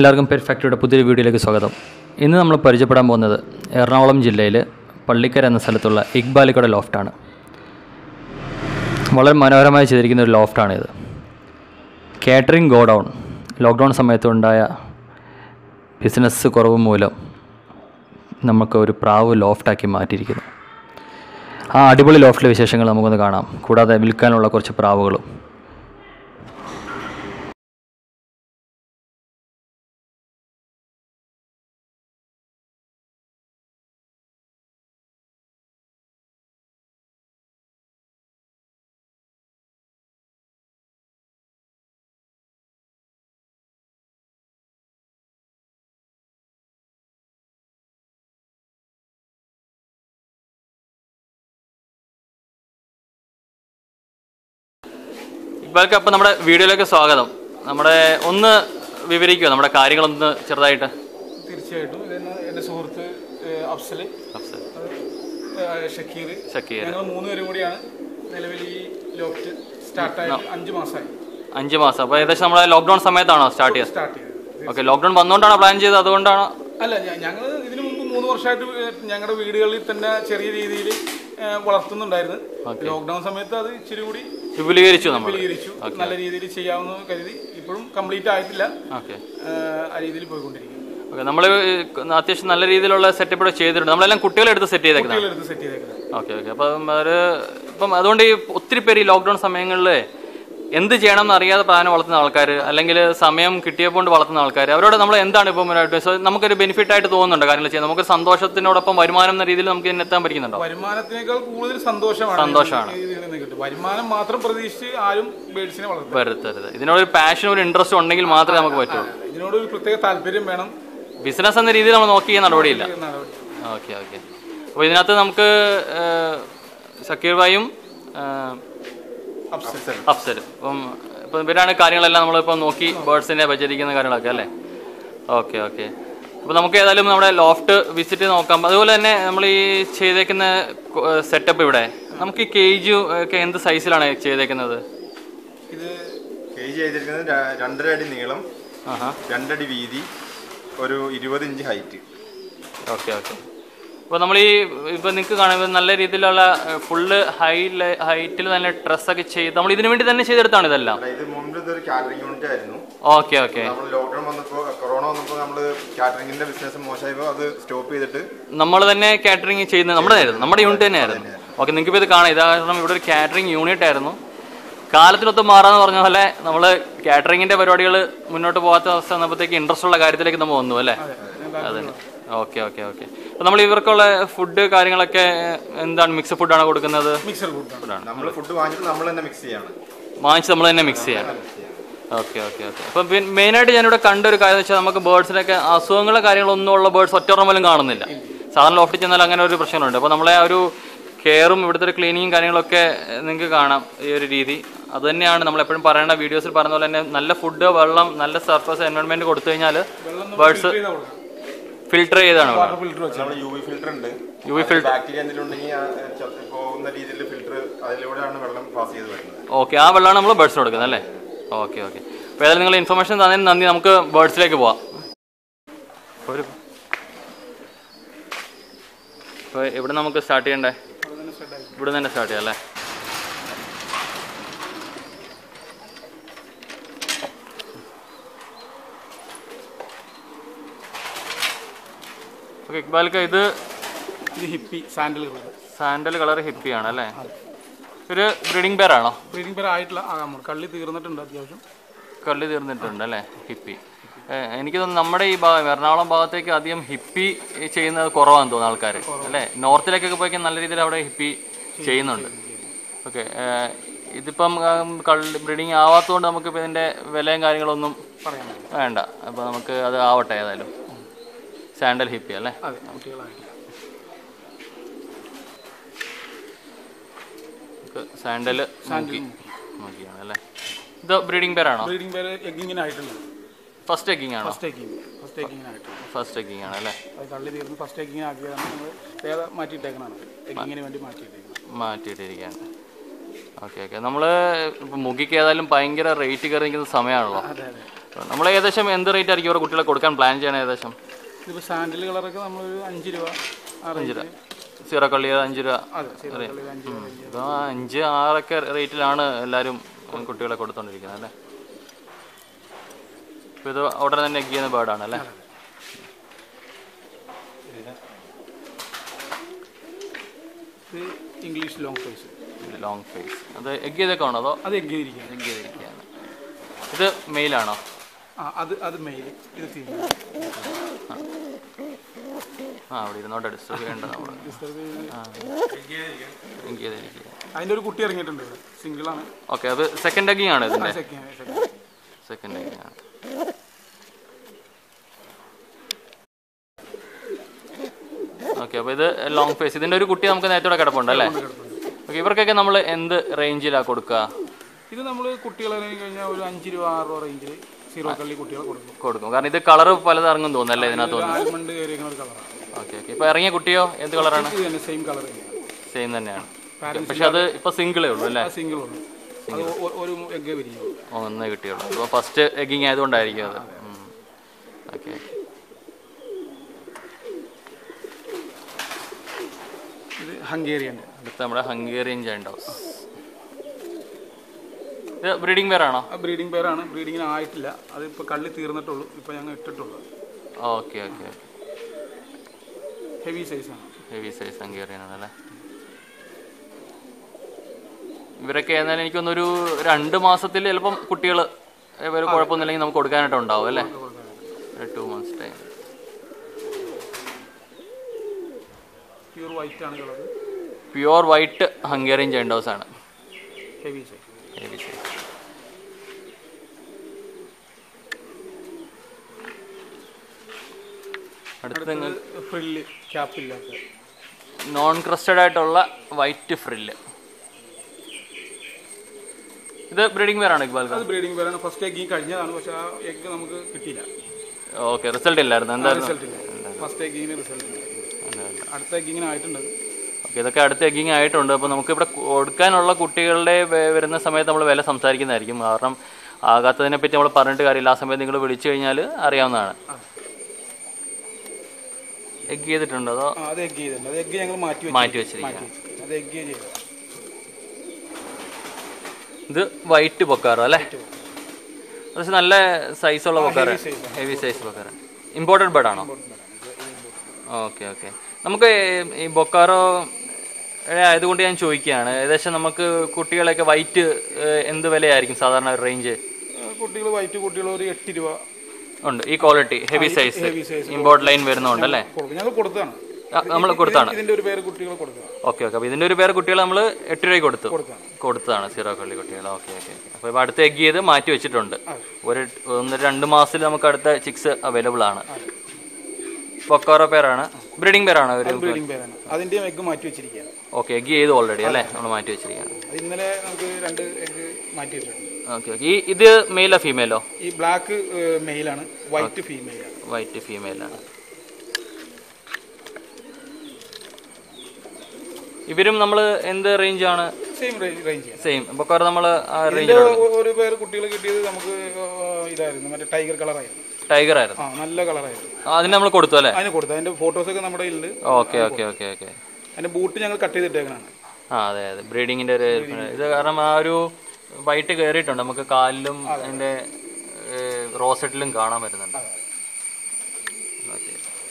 എല്ലാവർക്കും പെറ്റ് ഫാക്ടറിയുടെ പുതിയൊരു വീഡിയോയിലേക്ക് സ്വാഗതം ഇന്ന് നമ്മൾ പരിചയപ്പെടാൻ പോകുന്നത് എറണാകുളം ജില്ലയിൽ പള്ളിക്കര എന്ന സ്ഥലത്തുള്ള ഇക്ബാലിക്കട ലോഫ്റ്റാണ് വളരെ മനോഹരമായി ചെയ്തിരിക്കുന്ന ഒരു ലോഫ്റ്റാണിത് കാറ്ററിംഗ് ഗോഡൗൺ ലോക്ക്ഡൗൺ സമയത്തുണ്ടായ ബിസിനസ് കുറവ് മൂലം നമുക്ക് ഒരു പ്രാവ് ലോഫ്റ്റാക്കി മാറ്റിയിരിക്കുന്നു ആ അടിപൊളി ലോഫ്റ്റിലെ വിശേഷങ്ങൾ നമുക്കൊന്ന് കാണാം കൂടാതെ വിൽക്കാനുള്ള കുറച്ച് പ്രാവുകളും ഇക്ബാൽക്ക് അപ്പം നമ്മുടെ വീഡിയോയിലേക്ക് സ്വാഗതം നമ്മുടെ ഒന്ന് വിവരിക്കുമോ നമ്മുടെ കാര്യങ്ങളൊന്ന് ചെറുതായിട്ട് തീർച്ചയായിട്ടും ഇതെന്നെ എൻ്റെ സുഹൃത്ത് ഏഹ്, അഫ്സല് ഏഹ്, ഷക്കീർ ഷക്കീർ ഞങ്ങൾ മൂന്നുപേരും കൂടിയാണ് നിലവിൽ ഈ ലോക്റ്റ് സ്റ്റാർട്ടായി അഞ്ച് മാസമായി അഞ്ച് മാസം അപ്പോൾ ഏകദേശം നമ്മുടെ ലോക്ക്ഡൗൺ സമയത്താണോ സ്റ്റാർട്ട് ചെയ്തത് സ്റ്റാർട്ട് ചെയ്തത് ഓക്കെ ലോക്ക്ഡൗൺ വന്നുകൊണ്ടാണോ പ്ലാൻ ചെയ്തത് അതുകൊണ്ടാണോ അല്ല ഞങ്ങൾ ഇതിനു മുമ്പ് മൂന്ന് വർഷമായിട്ട് ഏഹ്, ഞങ്ങളുടെ വീടുകളിൽ തന്നെ ചെറിയ രീതിയിൽ വളർത്തുന്നുണ്ടായിരുന്നു ലോക്ക്ഡൗൺ സമയത്ത് അത് ഇച്ചിരി കൂടി വിപുലീകരിച്ചു നമ്മൾ വിപുലീകരിച്ചു നല്ല രീതിയിൽ ചെയ്യാമെന്ന് കരുതി ഇപ്പോഴും കംപ്ലീറ്റ് ആയിട്ടില്ല ഓക്കെ ഏഹ്, ആ രീതിയിൽ പോയിക്കൊണ്ടിരിക്കുന്നു ഓക്കെ നമ്മൾ അത്യാവശ്യം നല്ല രീതിയിലുള്ള സെറ്റപ്പ് ഇവിടെ ചെയ്തിട്ടുണ്ട് നമ്മളെല്ലാം കുട്ടികളെ എടുത്ത് സെറ്റ് ചെയ്തേക്കുന്നത് കുട്ടികളെടുത്ത് സെറ്റ് ചെയ്തേക്കുന്നത് ഓക്കെ ഓക്കെ അപ്പം ഒരു ഇപ്പം അതുകൊണ്ട് ഈ ഒത്തിരി പേര് ഈ ലോക്ക്ഡൗൺ സമയങ്ങളിൽ എന്ത് ചെയ്യണം എന്ന് അറിയാതെ പ്രായം വളർത്തുന്ന ആൾക്കാർ അല്ലെങ്കിൽ സമയം കിട്ടിയപ്പോൾ വളർത്തുന്ന ആൾക്കാർ അവരോട് നമ്മൾ എന്താണ് ഇപ്പം ഒരു- so നമുക്കൊരു ബെനിഫിറ്റ് ആയിട്ട് തോന്നുന്നുണ്ട് കാര്യങ്ങൾ ചെയ്യാൻ നമുക്ക് സന്തോഷത്തിനോടൊപ്പം വരുമാനം എന്ന രീതിയിൽ നമുക്ക് ഇതിന് എത്താൻ പറ്റുന്നുണ്ടോ വരുമാനത്തിനേക്കാൾ കൂടുതൽ സന്തോഷമാണ് സന്തോഷമാണ്. ഇതിൽ നിന്ന് കിട്ടും വരുമാനം മാത്രം പ്രതീക്ഷിച്ച് ആരും ബേഡ്സിനെ വളർത്തും വരുത്തരുത് ഇതിനോടൊരു പാഷൻ ഒരു ഇൻട്രസ്റ്റ് ഉണ്ടെങ്കിൽ മാത്രമേ നമുക്ക് പറ്റുള്ളൂ ഇതിനോട് ഒരു പ്രത്യേക താല്പര്യം വേണം ബിസിനസ് എന്ന രീതിയിൽ നമ്മൾ നോക്കിയ നടപടിയില്ല ഈ നടപടി ഓക്കെ ഓക്കെ അപ്പോൾ ഇതിനകത്ത് നമുക്ക് സക്കീർ ഭായും അപ്സെറ്റ് അഫ്സൽ അപ്പം ഇപ്പം ഇവരാണ് കാര്യങ്ങളെല്ലാം നമ്മളിപ്പോൾ നോക്കി ബേർഡ്സിനെ പരിചരിക്കുന്ന കാര്യങ്ങളൊക്കെ അല്ലേ ഓക്കെ ഓക്കെ അപ്പോൾ നമുക്ക് ഏതായാലും നമ്മുടെ ലോഫ്റ്റ് വിസിറ്റ് നോക്കാം അതുപോലെ തന്നെ നമ്മൾ ഈ ചെയ്തേക്കുന്ന സെറ്റപ്പ് ഇവിടെ നമുക്ക് ഈ കേജ് ഒക്കെ എന്ത് സൈസിലാണ് ചെയ്തേക്കുന്നത് ഇത് കേജ് ചെയ്തിരിക്കുന്നത് ര- രണ്ടര അടി നീളം ആഹാ രണ്ടടി വീതി ഒരു ഇരുപത് ഇഞ്ച് ഹൈറ്റ് ഓക്കെ ഓക്കെ അപ്പോൾ നമ്മൾ ഈ ഇപ്പോൾ നിങ്ങൾക്ക് കാണുമ്പോൾ നല്ല രീതിയിലുള്ള ഫുള്ള് ഹൈ ഹൈറ്റിൽ തന്നെ ഡ്രസ്സൊക്കെ ചെയ്ത് നമ്മൾ ഇതിനു വേണ്ടി തന്നെ ചെയ്തെടുത്താണ് ഇതെല്ലാം അല്ല, ഇത് മുമ്പ് ഇതൊരു കാറ്ററിംഗ് യൂണിറ്റ് ആയിരുന്നു ഓക്കെ ഓക്കെ നമ്മൾ ലോക്ക്ഡൌൺ വന്നപ്പോൾ കൊറോണ വന്നപ്പോൾ നമ്മൾ കാറ്ററിംഗിന്റെ ബിസിനസ് മോശമായപ്പോൾ അത് സ്റ്റോപ്പ് ചെയ്തിട്ട് നമ്മൾ തന്നെ കാറ്ററിംഗ് ചെയ്യുന്നത് നമ്മുടെ ആയിരുന്നു നമ്മുടെ യൂണിറ്റ് തന്നെയായിരുന്നു ഓക്കെ നിങ്ങൾക്ക് ഇപ്പോൾ ഇത് കാണാം ഇത് കാരണം ഇവിടെ ഒരു കാറ്ററിംഗ് യൂണിറ്റ് ആയിരുന്നു കാലത്തിനൊത്ത് മാറാന്ന് പറഞ്ഞ പോലെ നമ്മൾ കാറ്ററിംഗിന്റെ പരിപാടികൾ മുന്നോട്ട് പോകാത്ത അവസ്ഥ വന്നപ്പോഴത്തേക്ക് ഇൻട്രസ്റ്റ് ഉള്ള കാര്യത്തിലേക്ക് നമ്മൾ വന്നു അല്ലേ അതെ ഓക്കെ ഓക്കെ ഓക്കെ അപ്പോൾ നമ്മൾ ഇവർക്കുള്ള ഫുഡ് കാര്യങ്ങളൊക്കെ എന്താണ് മിക്സ് ഫുഡാണ് കൊടുക്കുന്നത് മിക്സർ കൂട്ടാണ് ഫുഡാണ് നമ്മൾ ഫുഡ് വാങ്ങിച്ചിട്ട് നമ്മൾ തന്നെ മിക്സ് ചെയ്യാണ് വാങ്ങിച്ച് നമ്മൾ തന്നെ മിക്സ് ചെയ്യണം ഓക്കെ ഓക്കെ ഓക്കെ അപ്പം മെയിനായിട്ട് ഞാനിവിടെ കണ്ട ഒരു കാര്യം വെച്ചാൽ നമുക്ക് ബേർഡ്സിനൊക്കെ അസുഖങ്ങളോ കാര്യങ്ങളൊന്നും ഉള്ള ബേർഡ്സ് ഒറ്റോർമ്മലും കാണുന്നില്ല സാധാരണ ലോഫ്റ്റിൽ ചെന്നാൽ അങ്ങനെ ഒരു പ്രശ്നങ്ങളുണ്ട് അപ്പോൾ നമ്മളെ ആ ഒരു കെയറും ഇവിടുത്തെ ഒരു ക്ലീനിങ്ങും കാര്യങ്ങളൊക്കെ നിങ്ങൾക്ക് കാണാം ഈ ഒരു രീതി അത് തന്നെയാണ് നമ്മൾ എപ്പോഴും പറയേണ്ട വീഡിയോസിൽ പറഞ്ഞ പോലെ തന്നെ നല്ല ഫുഡ് വെള്ളം നല്ല സർഫസ് എൻവയോൺമെന്റ് കൊടുത്തു കഴിഞ്ഞാൽ ബേർഡ്സ് ഫിൽട്ടർ ചെയ്താണ് വാട്ടർ ഫിൽറ്റർ വെച്ച് നമ്മൾ യു വി ഫിൽറ്റർ ഉണ്ട് യു വി ഫിൽട്ടർ ബാക്ടീരിയ എന്തെങ്കിലും ഉണ്ടെങ്കിൽ ആ, ചത്ത് പോകുന്ന രീതിയിൽ ഫിൽറ്റർ അതിലൂടെയാണ് വെള്ളം പാസ് ചെയ്ത് വരുന്നത് ഓക്കെ ആ വെള്ളമാണ് നമ്മൾ ബേർഡ്സിന് കൊടുക്കുന്നത് അല്ലേ ഓക്കെ ഓക്കെ അപ്പോൾ ഏതായാലും നിങ്ങൾ ഇൻഫർമേഷൻ തന്നതിന് നന്ദി നമുക്ക് ബേർഡ്സിലേക്ക് പോവാം ഒരു അപ്പോൾ ഇവിടെ നമുക്ക് സ്റ്റാർട്ട് ചെയ്യണ്ടേ ഇവിടെ തന്നെ സ്റ്റാർട്ട് ചെയ്യാം അല്ലേ ഓക്കെ ഇക്ബാൽക്ക ഇത് ഇത് hippy sandal colour sandal colour ഹിപ്പിയാണ് അല്ലേ ഒരു ബ്രീഡിംഗ് പെയറാണോ ബ്രീഡിംഗ് പേര് ആയിട്ടില്ല ആ നമ്മൾ കള്ളി തീർന്നിട്ടുണ്ട് അത്യാവശ്യം കള്ളി തീർന്നിട്ടുണ്ട് അല്ലേ ഹിപ്പി ഏഹ് എനിക്ക് തോന്നുന്നു നമ്മുടെ ഈ ഭാഗം എറണാകുളം ഭാഗത്തേക്ക് അധികം ഹിപ്പി ചെയ്യുന്നത് കുറവാന്ന് തോന്നുന്നു ആൾക്കാർ അല്ലേ നോർത്തിലേക്കൊക്കെ പോയി കഴിഞ്ഞാൽ നല്ല രീതിയിൽ അവിടെ ഹിപ്പി ചെയ്യുന്നുണ്ട് ഓക്കെ ഇതിപ്പം കള്ളി ബ്രീഡിങ് ആവാത്തതുകൊണ്ട് നമുക്ക് ഇപ്പം ഇതിൻ്റെ വിലയും കാര്യങ്ങളൊന്നും പറയാൻ വേണ്ട അപ്പോൾ നമുക്ക് അത് ആവട്ടെ ഏതായാലും സാൻഡൽ ഹിപ്പി അല്ലേ അതെ കുട്ടികളായിട്ടില്ല സാൻഡൽ നോക്കി നോക്കിയാണ് അല്ലേ ഇത് ബ്രീഡിംഗ് പേരാണോ ബ്രീഡിംഗ് പേര് എഗ്ഗിങ്ങിനായിട്ടുണ്ട് ഫസ്റ്റ് എക്കിംഗ് ആണോ ഫസ്റ്റ് എഗ്ഗിങ് ഫസ്റ്റ് എഗ്ഗിങ്ങിനായിട്ടുണ്ട് ഫസ്റ്റ് എക്കിംഗ് ആണ് അല്ലേ അത് കള്ളി തീർന്ന് ഫസ്റ്റ് എഗ്ഗിങ് ആക്കിയതാണ് നമ്മൾ വേറെ മാറ്റിയിട്ടേക്കണതാണ് എഗ്ഗിങ്ങിന് വേണ്ടി മാറ്റിയിട്ടേക്കണം മാറ്റിയിട്ടിരിക്കുകയാണ് ഓക്കെ ഓക്കെ നമ്മൾ ഇപ്പം മുഖിക്ക് ഏതായാലും ഭയങ്കര റേറ്റ് കയറി നിൽക്കുന്ന സമയമാണല്ലോ അതെ അതെ നമ്മൾ ഏകദേശം എന്ത് റേറ്റ് ആയിരിക്കും ഇവരുടെ കുട്ടികളെ കൊടുക്കാൻ പ്ലാൻ ചെയ്യണം ഏകദേശം ഇതിപ്പോൾ സാൻഡിൽ കളറൊക്കെ നമ്മളൊരു അഞ്ച് രൂപ ആ റേഞ്ചിൽ സീറോ കള്ളി അഞ്ച് രൂപ അതെ ശരി അഞ്ച് രൂപ range. ഇപ്പോൾ അഞ്ച് ആറൊക്കെ റേറ്റിലാണ് എല്ലാവരും കുട്ടികളെ കൊടുത്തോണ്ടിരിക്കുന്നത് അല്ലേ ഇപ്പോൾ ഇത് ഉടനെ തന്നെ എഗ് ചെയ്യുന്ന ബേർഡാണ് അല്ലേ ഇത് English long face long face അത് എഗ് ചെയ്തൊക്കെ ആണോ അതോ അത് എഗ് ചെയ്തിരിക്കുകയാണ് എഗ് ചെയ്തിരിക്കുകയാണ് ഇത് മെയിലാണോ ആ അത് അത് മെയിൽ ഇത് ഫീമെയിൽ ആ അവിടെ ഇരുന്നോട്ടെ ഡിസ്റ്റർബ് ചെയ്യേണ്ട നമ്മൾ എഗ് ചെയ്തിരിക്കുക അതിൻ്റെ ഒരു കുട്ടി ഇറങ്ങിയിട്ടുണ്ട് ഇവിടെ സിംഗിളാണ് ഓക്കെ അത് സെക്കൻഡ് എഗ്ഗിങ് ആണ് ഇതിൻ്റെ സെക്കൻഡ് സെക്കൻഡ് സെക്കൻഡ് എഗ്ഗിങ് ആണ് ഓക്കെ അപ്പോൾ ഇത് ലോങ് ഫേസ് ഇതിൻ്റെ ഒരു കുട്ടി നമുക്ക് നേരത്തെ കിടപ്പുണ്ട് അല്ലേ ഓക്കെ ഇവർക്കൊക്കെ നമ്മൾ എന്ത് റേഞ്ചിലാണ് കൊടുക്കുക ഇത് നമ്മൾ കുട്ടികളെ ഇറങ്ങി കഴിഞ്ഞാൽ ഒരു അഞ്ച് രൂപ ആറ് രൂപ റേഞ്ചിൽ സീറോ കള്ളി കുട്ടികളെ കൊടുക്കും കൊടുക്കും കാരണം ഇത് കളർ പലത് ഇറങ്ങും തോന്നുന്നല്ലേ ഇതിനകത്ത് തോന്നുന്നു ആൽമണ്ട് കയറിയിരിക്കുന്ന ഒരു കളറാണ് ഓക്കെ ഓക്കെ ഇപ്പോൾ ഇറങ്ങിയ കുട്ടിയോ എന്ത് കളറാണ് ഇത് തന്നെ സെയിം കളർ തന്നെയാണ് സെയിം തന്നെയാണ് പാരൻസ് പക്ഷെ അത് ഇപ്പോൾ സിംഗിളേ ഉള്ളൂ അല്ലേ സിംഗിൾ ഉണ്ട് അത് ഒ- ഒരു എഗ് വിരിഞ്ഞു ഒന്നേ കിട്ടിയുള്ളൂ അപ്പോൾ ഫസ്റ്റ് എഗ്ഗിങ് ആയതുകൊണ്ടായിരിക്കും അത് ഓക്കെ ഇത് ഹംഗേറിയൻ്റെ അടുത്ത നമ്മുടെ ഹംഗേറിയൻ ജൈൻഡോസ് ഇത് ബ്രീഡിംഗ് പേരാണോ ആ ബ്രീഡിംഗ് പേരാണ് ബ്രീഡിങ്ങിന് ആയിട്ടില്ല അത് ഇപ്പോൾ കള്ളി തീർന്നിട്ടുള്ളൂ ഇപ്പോൾ ഞങ്ങൾ ഇട്ടിട്ടുള്ളൂ ഓക്കെ ഓക്കെ ഹെവി സൈസാണ് ഹെവി സൈസ് ഹംഗേറിയൻ ആണല്ലേ ഇവരൊക്കെ എന്നാലും എനിക്കൊന്നൊരു രണ്ട് മാസത്തിൽ ചിലപ്പം കുട്ടികൾ ഒരു കുഴപ്പമൊന്നുമില്ലെങ്കിൽ നമുക്ക് കൊടുക്കാനായിട്ട് ഉണ്ടാവും അല്ലേ two months time pure white ആണ് കളർ പ്യുവർ വൈറ്റ് ഹംഗേറിയൻ ജൈൻഡോസ് ആണ് ഹെവി സൈസ് ഹെവി സൈസ് അടുത്ത നിങ്ങൾ ഫ്രില്ല് ക്യാപ്പില്ലാത്ത നോൺ ക്രസ്റ്റഡ് ആയിട്ടുള്ള വൈറ്റ് ഫ്രില്ല് ഇത് ബ്രീഡിംഗ് പേരാണ് ഇക്ബാൽ അത് ബ്രീഡിംഗ് പേരാണ് ഫസ്റ്റ് എഗ് കഴിഞ്ഞതാണ് പക്ഷെ ആ എഗ് നമുക്ക് കിട്ടിയില്ല ഓക്കെ റിസൾട്ട് ഇല്ലായിരുന്നു എന്തായിരുന്നു റിസൾട്ട് ഇല്ല ഫസ്റ്റ് എഗ്ഗിന് റിസൾട്ട് ഇല്ല അടുത്ത എഗ്ഗിങ്ങിന് ആയിട്ടുണ്ട് ഓക്കെ ഇതൊക്കെ അടുത്ത എഗ്ഗിങ് ആയിട്ടുണ്ട് അപ്പോൾ നമുക്ക് ഇവിടെ കൊടുക്കാനുള്ള കുട്ടികളുടെ വെ- വരുന്ന സമയത്ത് നമ്മൾ വില സംസാരിക്കുന്നതായിരിക്കും കാരണം ആകാത്തതിനെ പറ്റി നമ്മൾ പറഞ്ഞിട്ട് കാര്യമില്ല ആ സമയത്ത് നിങ്ങൾ വിളിച്ചു കഴിഞ്ഞാൽ അറിയാവുന്നതാണ് എഗ് ചെയ്തിട്ടുണ്ടോ അതോ ആ അത് എഗ് ചെയ്തിട്ടുണ്ട് അത് എഗ് ഞങ്ങൾ മാറ്റി വെച്ചു മാറ്റി വെച്ചിരിക്കുക മാറ്റി വെച്ചു. അത് എഗ് ചെയ്തത് ഇത് വൈറ്റ് പൊക്കാറോ അല്ലേ പക്ഷെ നല്ല സൈസുള്ള Bokhara size heavy size Bokhara imported bird ആണോ ഓക്കെ ഓക്കെ നമുക്ക് ഈ ബൊക്കാറോ ആയതുകൊണ്ട് ഞാൻ ചോദിക്കുകയാണ് ഏകദേശം നമുക്ക് കുട്ടികളൊക്കെ വൈറ്റ് എന്ത് വിലയായിരിക്കും സാധാരണ റേഞ്ച് കുട്ടികൾ വൈറ്റ് കുട്ടികൾ ഒരു എട്ട് രൂപ ഉണ്ട് ഈ quality heavy size heavy size. Import line വരുന്നുണ്ട് അല്ലേ കൊടുക്കും ഞങ്ങൾ കൊടുത്താണ് നമ്മൾ കൊടുത്താണ് ഇതിന്റെ ഒരു പേര് കുട്ടികൾ കൊടുക്കുക ഓക്കെ ഓക്കെ അപ്പോൾ ഇതിൻ്റെ ഒരു പേര് കുട്ടികൾ നമ്മൾ എട്ട് രൂപയ്ക്ക് കൊടുത്തു കൊടുത്താണ് കൊടുത്തതാണ് സീറോ കള്ളി കുട്ടികൾ ഓക്കെ ഓക്കെ അപ്പോൾ ഇപ്പോൾ അടുത്ത എഗ് ചെയ്ത് മാറ്റി വെച്ചിട്ടുണ്ട് ഒരു ഒന്ന് രണ്ട് മാസത്തിൽ നമുക്ക് അടുത്ത ചിക്സ് അവൈലബിൾ ആണ് പൊക്കോറോ പേരാണ് ബ്രീഡിംഗ് പേരാണ് ഒരു ബ്രീഡിംഗ് പേരാണ് അതിന്റെ എഗ് മാറ്റി വെച്ചിരിക്കുകയാണ് ഓക്കെ എഗ് ചെയ്തു ഓൾറെഡി അല്ലേ നമ്മൾ മാറ്റി വെച്ചിരിക്കുകയാണ് അത് ഇന്നലെ നമുക്ക് രണ്ട് എഗ് മാറ്റി വെച്ചിട്ടുണ്ട് ഓക്കെ ഓക്കെ ഈ ഇത് മെയിലോ ഫീമെയിലോ ഈ ബ്ലാക്ക് മെയിലാണ് വൈറ്റ് ഫീമെയിലാണ് വൈറ്റ് ഫീമെയിലാണ് ഇവരും നമ്മൾ എന്ത് റേഞ്ചാണ് സെയിം റേഞ്ച് ആണ് സെയിം പൊക്കോറോ നമ്മൾ ആ റേഞ്ച് ഇതിന്റെ ഒ- ഒരു പേര് കുട്ടികൾ കിട്ടിയത് നമുക്ക് ആ, ഇതായിരുന്നു മറ്റേ ടൈഗർ കളറായിരുന്നു ടൈഗർ ആയിരുന്നു ആ നല്ല കളറായിരുന്നു ആ, അതിന് നമ്മൾ കൊടുത്തു അല്ലേ അതിന് കൊടുത്തു അതിന്റെ ഫോട്ടോസ് ഒക്കെ നമ്മുടെ കയ്യിലുണ്ട് ഓക്കെ ഓക്കെ ഓക്കെ ഓക്കെ അതിന്റെ ബൂട്ട് ഞങ്ങൾ കട്ട് ചെയ്തിട്ടേക്കണാണ് ആ അതെ അതെ ബ്രീഡിങ്ങിന്റെ ഒരു ഇത് കാരണം ആ ഒരു വൈറ്റ് കയറിയിട്ടുണ്ട് നമുക്ക് കാലിലും അതിന്റെ റോസറ്റിലും കാണാൻ പറ്റുന്നുണ്ട് ഓക്കെ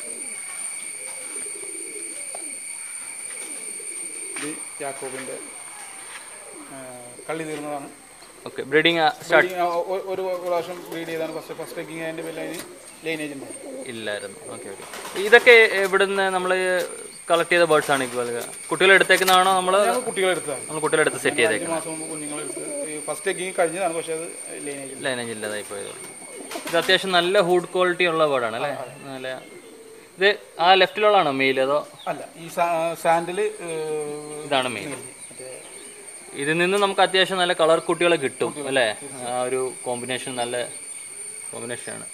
ഇത് ജാക്കോബിന്റെ ആ, കള്ളി തീർന്നതാണ് ഓക്കെ ബ്രീഡിങ് സ്റ്റാർട്ട് Breeding, ആ, ഒ- ഒരു പ്രാവശ്യം ബ്രീഡ് ചെയ്താണ് ഫസ്റ്റ് ഫസ്റ്റ് ടേക്കിങ് അതിന്റെ പേരിൽ അതിന് ലൈനേജ് ഉണ്ട് ഇല്ലായിരുന്നു ഓക്കെ ഓക്കെ ഇതൊക്കെ എവിടുന്ന് നമ്മൾ കളക്ട് ചെയ്ത ബേർഡ്സ് ആണ് ഇപ്പോൾ കുട്ടികളെ എടുത്തേക്കുന്നതാണോ നമ്മൾ ഞങ്ങൾ കുട്ടികളെ എടുത്തതാണ് നമ്മൾ കുട്ടികളെ എടുത്ത് സെറ്റ് ചെയ്തേക്കുന്നത് അഞ്ച് മാസം മുമ്പ് കുഞ്ഞുങ്ങളെ എടുത്ത് ഈ ഫസ്റ്റ് ടേക്കിങ് കഴിഞ്ഞതാണ് പക്ഷെ അത് ലൈനേജ് ലൈനേജ് ഇല്ലാതായി പോയത് ഇത് അത്യാവശ്യം നല്ല ഹുഡ് ക്വാളിറ്റി ഉള്ള ബേർഡാണ് അല്ലേ നല്ല ഇത് ആ ലെഫ്റ്റിലുള്ളതാണോ മെയിൽ അതോ അല്ല ഈ സാൻഡില് ഇതാണ് മെയിൽ മറ്റേ ഇതിൽ നിന്ന് നമുക്ക് അത്യാവശ്യം നല്ല കളർ കുട്ടികളെ കിട്ടും അല്ലേ ആ ഒരു കോമ്പിനേഷൻ നല്ല കോമ്പിനേഷനാണ്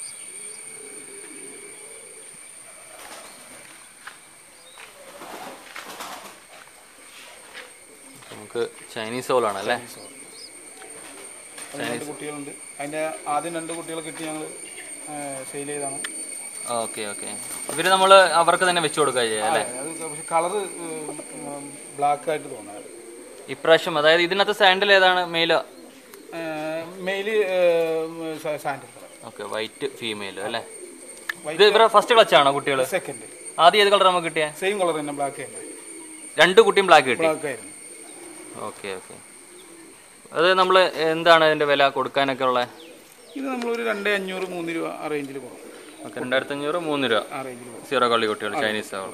നമുക്ക് ചൈനീസ് സോളാണ് അല്ലേ അതിന് രണ്ട് കുട്ടികളുണ്ട് അതിൻ്റെ ആദ്യം രണ്ട് കുട്ടികളെ കിട്ടി ഞങ്ങൾ സെയിൽ ചെയ്താണ് ഓക്കെ ഓക്കെ ഇവര് നമ്മൾ അവർക്ക് തന്നെ വെച്ചു കൊടുക്കുക ചെയ്യുക അല്ലേ അത് പക്ഷെ കളറ് ബ്ലാക്ക് ആയിട്ട് തോന്നാറ് ഇപ്രാവശ്യം അതായത് ഇതിനകത്ത് സാൻഡിൽ ഏതാണ് മെയിലോ male sandal colour okay white female അല്ലേ ഇത് ഇവരെ ഫസ്റ്റ് ക്ലച്ച് ആണോ കുട്ടികൾ സെക്കൻഡ് ആദ്യം ഏത് കളർ നമുക്ക് കിട്ടിയ സെയിം കളർ തന്നെ ബ്ലാക്ക് തന്നെ രണ്ട് കുട്ടിയും ബ്ലാക്ക് കിട്ടി ബ്ലാക്ക് ആയിരുന്നു ഓക്കെ ഓക്കെ അത് നമ്മൾ എന്താണ് അതിന്റെ വില കൊടുക്കാനൊക്കെ ഉള്ള ഇത് നമ്മളൊരു രണ്ട് അഞ്ഞൂറ് മൂന്ന് രൂപ ആ റേഞ്ചിൽ പോകും ഓക്കെ രണ്ടായിരത്തി അഞ്ഞൂറ് മൂന്ന് രൂപ ആ റേഞ്ചിൽ പോകും സീറോ കള്ളി കുട്ടികൾ ചൈനീസ് ആവുള്ളൂ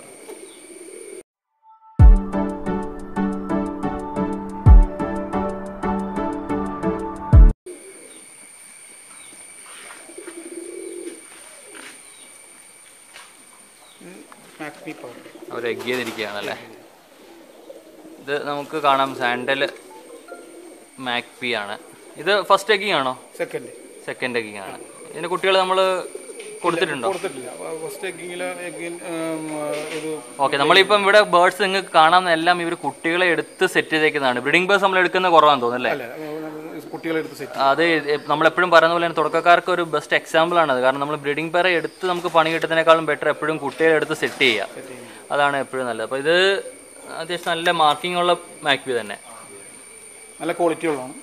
മാക്മി പവർ അവർ എഗ് ചെയ്തിരിക്കുകയാണല്ലേ ഇത് നമുക്ക് കാണാം സാൻഡൽ മാക്പി ആണ് ഇത് ഫസ്റ്റ് എഗ്ഗിങ് ആണോ സെക്കൻഡ് സെക്കൻഡ് എഗ്ഗിങ് ആണ് ഇതിന് കുട്ടികൾ നമ്മൾ കൊടുത്തിട്ടുണ്ടോ കൊടുത്തിട്ടില്ല ഫസ്റ്റ് എഗ്ഗിങ്ങിൽ എഗ്ഗിൻ ഇത് ഓക്കെ നമ്മളിപ്പം ഇവിടെ ബേർഡ്സ് നിങ്ങൾക്ക് കാണാൻ എല്ലാം ഇവർ കുട്ടികളെ എടുത്ത് സെറ്റ് ചെയ്തേക്കുന്നതാണ് ബ്രീഡിംഗ് ബേഴ്സ് നമ്മൾ എടുക്കുന്ന കുറവാന്ന് തോന്നുന്നു അല്ലേ അല്ല കുട്ടികളെ എടുത്ത് സെറ്റ് അത് നമ്മൾ എപ്പോഴും പറയുന്ന പോലെ തന്നെ തുടക്കക്കാർക്ക് ഒരു ബെസ്റ്റ് എക്സാമ്പിൾ ആണ് അത് കാരണം നമ്മൾ ബ്രീഡിംഗ് പേരെ എടുത്ത് നമുക്ക് പണി കിട്ടുന്നതിനേക്കാളും ബെറ്റർ എപ്പോഴും കുട്ടികളെ എടുത്ത് സെറ്റ് ചെയ്യുക അതാണ് എപ്പോഴും നല്ലത് അപ്പോൾ ഇത് അത്യാവശ്യം നല്ല മാർക്കിംഗ് ഉള്ള മാക്ബി തന്നെ നല്ല ക്വാളിറ്റി ഉള്ളതാണ്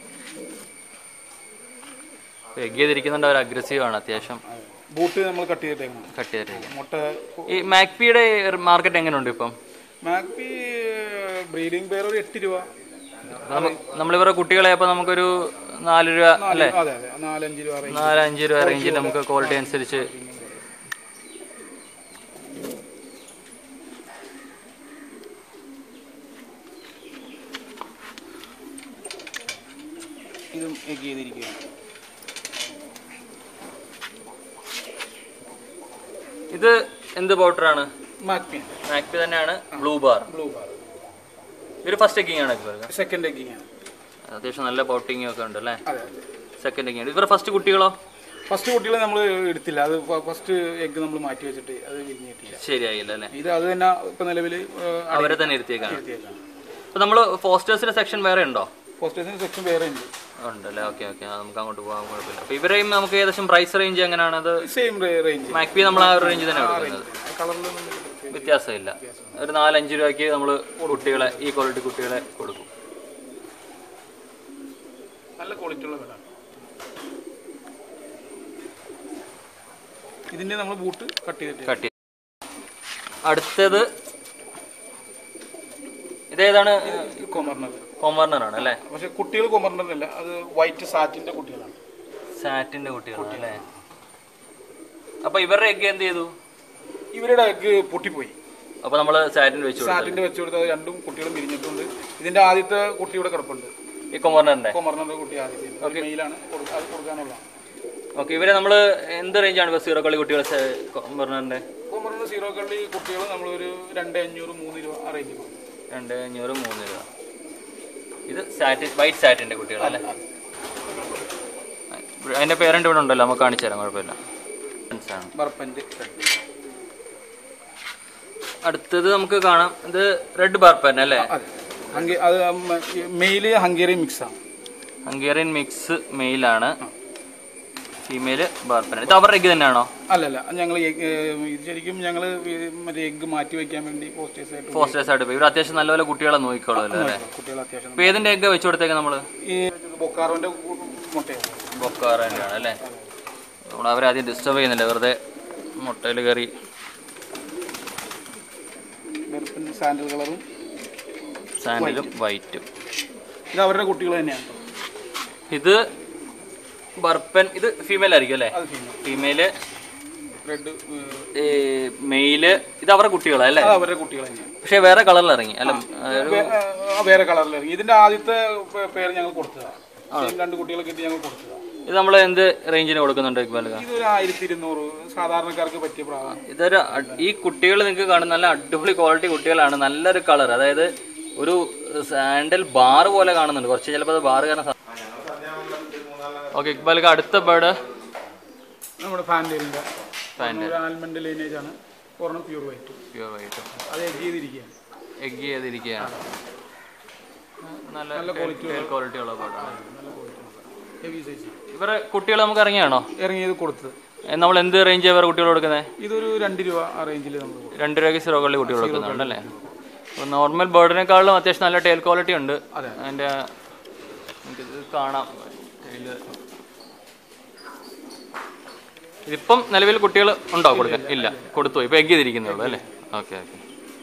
എഗ് ചെയ്തിരിക്കുന്നുണ്ട് അവർ അഗ്രസീവ് ആണ് അത്യാവശ്യം ബൂട്ട് നമ്മൾ കട്ട് ചെയ്തിട്ടേക്കണം കട്ട് ചെയ്തിരിക്കുന്നത് മുട്ട ഈ മാക്പിയുടെ മാർക്കറ്റ് എങ്ങനെയുണ്ട് ഇപ്പം മാക്പി ബ്രീഡിംഗ് പെയർ ഒരു എട്ട് രൂപ നമ്മ- നമ്മളിവരുടെ കുട്ടികളെ അപ്പോൾ നമുക്കൊരു നാല് രൂപ അല്ലേ അതെ അതെ നാലഞ്ച് രൂപ range. നാല് അഞ്ച് രൂപ റേഞ്ചിൽ നമുക്ക് ക്വാളിറ്റി അനുസരിച്ച് ഇതും എഗ് ചെയ്തിരിക്കുകയാണ് ഇത് എന്ത് പൗഡറാണ് മാക്പി മാക്പി തന്നെയാണ് ബ്ലൂ ബാർ ബ്ലൂ ബാർ ഇവര് ഫസ്റ്റ് എക്കിങ് ആണ് ഇവർക്ക് സെക്കൻഡ് എഗ്ഗിങ് ആണ് അത്യാവശ്യം നല്ല പൗട്ടിങ് ഒക്കെ ഉണ്ട് അല്ലേ അതെ അതെ സെക്കൻഡ് എക്കിങ് ഇവരുടെ ഫസ്റ്റ് കുട്ടികളോ ഫസ്റ്റ് കുട്ടികളെ നമ്മൾ എടുത്തില്ല അത് ഫസ്റ്റ് എഗ്ഗ് നമ്മൾ മാറ്റി വെച്ചിട്ട് അത് വിരിഞ്ഞിട്ടില്ല ശരിയായില്ല അല്ലേ ഇത് അത് തന്നെ ഇപ്പൊ നിലവിൽ അവരെ തന്നെ ഇരുത്തിയേക്കാണ് അപ്പൊ നമ്മൾ ഫോസ്റ്റേഴ്സിന്റെ സെക്ഷൻ വേറെ ഉണ്ടോ പോസ്റ്റേഴ്സിന് സെക്ഷൻ വേറെ ഉണ്ട് ഉണ്ടല്ലേ ഓക്കെ ഓക്കെ നമുക്ക് അങ്ങോട്ട് പോകാൻ കുഴപ്പമില്ല അപ്പൊ ഇവരെയും നമുക്ക് ഏകദേശം പ്രൈസ് റേഞ്ച് എങ്ങനെയാണ് അത് സെയിം റേഞ്ച് മാക്പി നമ്മൾ ആ ഒരു റേഞ്ച് തന്നെ കൊടുക്കുന്നത് കളറിലൊന്നും വ്യത്യാസമില്ല ഒരു നാലഞ്ച് രൂപയ്ക്ക് നമ്മൾ കുട്ടികളെ ഈ ക്വാളിറ്റി കുട്ടികളെ കൊടുക്കും നല്ല ക്വാളിറ്റി ഉള്ള വില ഇതിന്റെ നമ്മൾ ബൂട്ട് കട്ട് ചെയ്തിട്ട് കട്ടി അടുത്തത് ഇതേതാണ് കൊമർണർ കോമർണർ ആണ് അല്ലേ പക്ഷെ കുട്ടികൾ കൊമർണറിനല്ല അത് വൈറ്റ് സാറ്റിന്റെ കുട്ടികളാണ് സാറ്റിന്റെ കുട്ടികളാണ് അല്ലേ അപ്പൊ ഇവരുടെ എഗ് എന്ത് ചെയ്തു ഇവരുടെ എഗ് പൊട്ടിപ്പോയി അപ്പൊ നമ്മൾ സാറ്റിന് വെച്ചു കൊടുത്തു സാറ്റിന്റെ വെച്ച് കൊടുത്തത് രണ്ടും കുട്ടികളും പിരിഞ്ഞിട്ടുണ്ട് ഇതിന്റെ ആദ്യത്തെ കുട്ടി ഇവിടെ കിടപ്പുണ്ട് ഈ കോമർണറിന്റെ കൊമർണറിന്റെ കുട്ടി ആദ്യത്തെ മെയിലാണ് കൊടുക്ക- അത് കൊടുക്കാനുള്ളതാണ് ഓക്കെ ഇവരെ നമ്മൾ എന്ത് റേഞ്ചാണ് ഇപ്പൊ സീറോ കളി കുട്ടികൾ കോമർണറിന്റെ കൊമറിന്റെ സീറോ കള്ളി കുട്ടികൾ നമ്മളൊരു രണ്ട് അഞ്ഞൂറ് മൂന്ന് രൂപ അറേഞ്ച് ചെയ്യും രണ്ട് അഞ്ഞൂറ് മൂന്ന് രൂപ ഇത് സാറ്റ് വൈറ്റ് സാറ്റിന്റെ കുട്ടികളല്ലേ അതിന്റെ പേരന്റ് ഇവിടെ ഉണ്ടല്ലോ നമുക്ക് കാണിച്ചു തരാം കുഴപ്പമില്ല Friends ആണ്. ബർപ്പന്റ് അടുത്തത് നമുക്ക് കാണാം ഇത് റെഡ് ബാർപ്പൻ അല്ലേ അതെ ഹംഗേ അത് മെയില് ഹംഗേറിയൻ മിക്സ് ആണ് ഹംഗേറിയൻ മിക്സ് മെയിലാണ് ഫീമെയില് ബാർപ്പൻ ഇത് അവരുടെ എഗ് തന്നെയാണോ അല്ലല്ല ഞങ്ങൾ ഇത് ശരിക്കും ഞങ്ങൾ മറ്റേ എഗ്ഗ് മാറ്റി വെക്കാൻ വേണ്ടി പോസ്റ്റേഴ്സ് ആയിട്ട് ഫോസ്റ്റേഴ്സ് ആയിട്ട് പോയി ഇവർ അത്യാവശ്യം നല്ലപോലെ കുട്ടികളെ നോക്കിക്കോളൂ അല്ലേ കുട്ടികൾ അത്യാവശ്യം ഇപ്പൊ ഏതിന്റെ എഗ് വെച്ചു കൊടുത്തേക്ക് നമ്മള് ഈ ബൊക്കാറോന്റെ മുട്ടയാണ് ബൊക്കാറിന്റെ ആണ് അല്ലേ നമ്മൾ അവരെ ആദ്യം ഡിസ്റ്റർബ് ചെയ്യുന്നില്ല വെറുതെ മുട്ടയിൽ കയറി വെറുപ്പിന്റെ സാൻഡൽ കളറും സാൻഡിലും വൈറ്റും ഇത് അവരുടെ കുട്ടികൾ തന്നെയാണ് ഇത് ബർപ്പൻ ഇത് ഫീമെയിൽ ആയിരിക്കും അല്ലേ അത് ഫീമെയിൽ ഫീമെയില് റെഡ് മെയില് ഇത് അവരുടെ കുട്ടികളാ അല്ലേ അത് അവരുടെ കുട്ടികൾ തന്നെയാണ് പക്ഷെ വേറെ കളറിൽ ഇറങ്ങി അല്ല വേ- ആ, വേറെ കളറിൽ ഇറങ്ങി ഇതിന്റെ ആദ്യത്തെ പേ- പേര് ഞങ്ങൾ കൊടുത്തതാണ് സെയിം രണ്ട് കുട്ടികളെ കിട്ടി ഞങ്ങൾ കൊടുത്തതാണ് ഇത് നമ്മൾ എന്ത് റേഞ്ചിന് കൊടുക്കുന്നുണ്ട് ഇക്ബാൽ ഖാൻ? ഇതൊരു ആയിരത്തി ഇരുന്നൂറ് സാധാരണക്കാർക്ക് പറ്റിയ പ്രാവാണ് ഇതൊരു അഡ്- ഈ കുട്ടികൾ നിങ്ങൾക്ക് കാണുന്ന നല്ല അടിപൊളി ക്വാളിറ്റി കുട്ടികളാണ് നല്ലൊരു കളർ അതായത് ഒരു സാൻഡൽ ബാർ പോലെ കാണുന്നുണ്ട് കുറച്ച് ചിലപ്പോൾ അത് ബാർ കാരണം ഓക്കെ ഇക്ബാൽ ഖാൻ, അടുത്ത ബേർഡ് നമ്മുടെ ഫാൻഡേലിന്റെ ഫാൻഡേൽ. ഒരു ആൽമണ്ട് ലൈനേജ് ആണ് ഒരെണ്ണം പ്യൂർ വൈറ്റ് പ്യൂർ വൈറ്റ് അത് എഗ് ചെയ്തിരിക്കുകയാണ് എഗ് ചെയ്തിരിക്കുകയാണ് നല്ല നല്ല quality ക്വാളിറ്റി ഉള്ള ബേർഡാണ് നല്ല ക്വാളിറ്റി ഹെവി സൈസ് ഇവരെ കുട്ടികൾ നമുക്ക് ഇറങ്ങിയാണോ ഇറങ്ങിയത് കൊടുത്തത് ഏ, നമ്മൾ എന്ത് റേഞ്ച് ഇവരെ കുട്ടികൾ കൊടുക്കുന്നത് ഇതൊരു രണ്ട് രൂപ ആ റേഞ്ചിൽ നമ്മൾ കൊടുക്കും രണ്ട് രൂപയ്ക്ക് സീറോ കള്ളി കുട്ടികൾ കൊടുക്കുന്നുണ്ട് അല്ലേ അപ്പോൾ നോർമൽ ബേർഡിനേക്കാളും അത്യാവശ്യം നല്ല ടൈൽ ക്വാളിറ്റി ഉണ്ട് അതെ. അതിൻ്റെ നമുക്കിത് കാണാം tail. ഇതിപ്പം നിലവിൽ കുട്ടികൾ ഉണ്ടോ കൊടുക്കാൻ ഇല്ല കൊടുത്തു ഇപ്പൊ എഗ് ചെയ്തിരിക്കുന്നേ ഉള്ളൂ അല്ലേ ഓക്കെ ഓക്കെ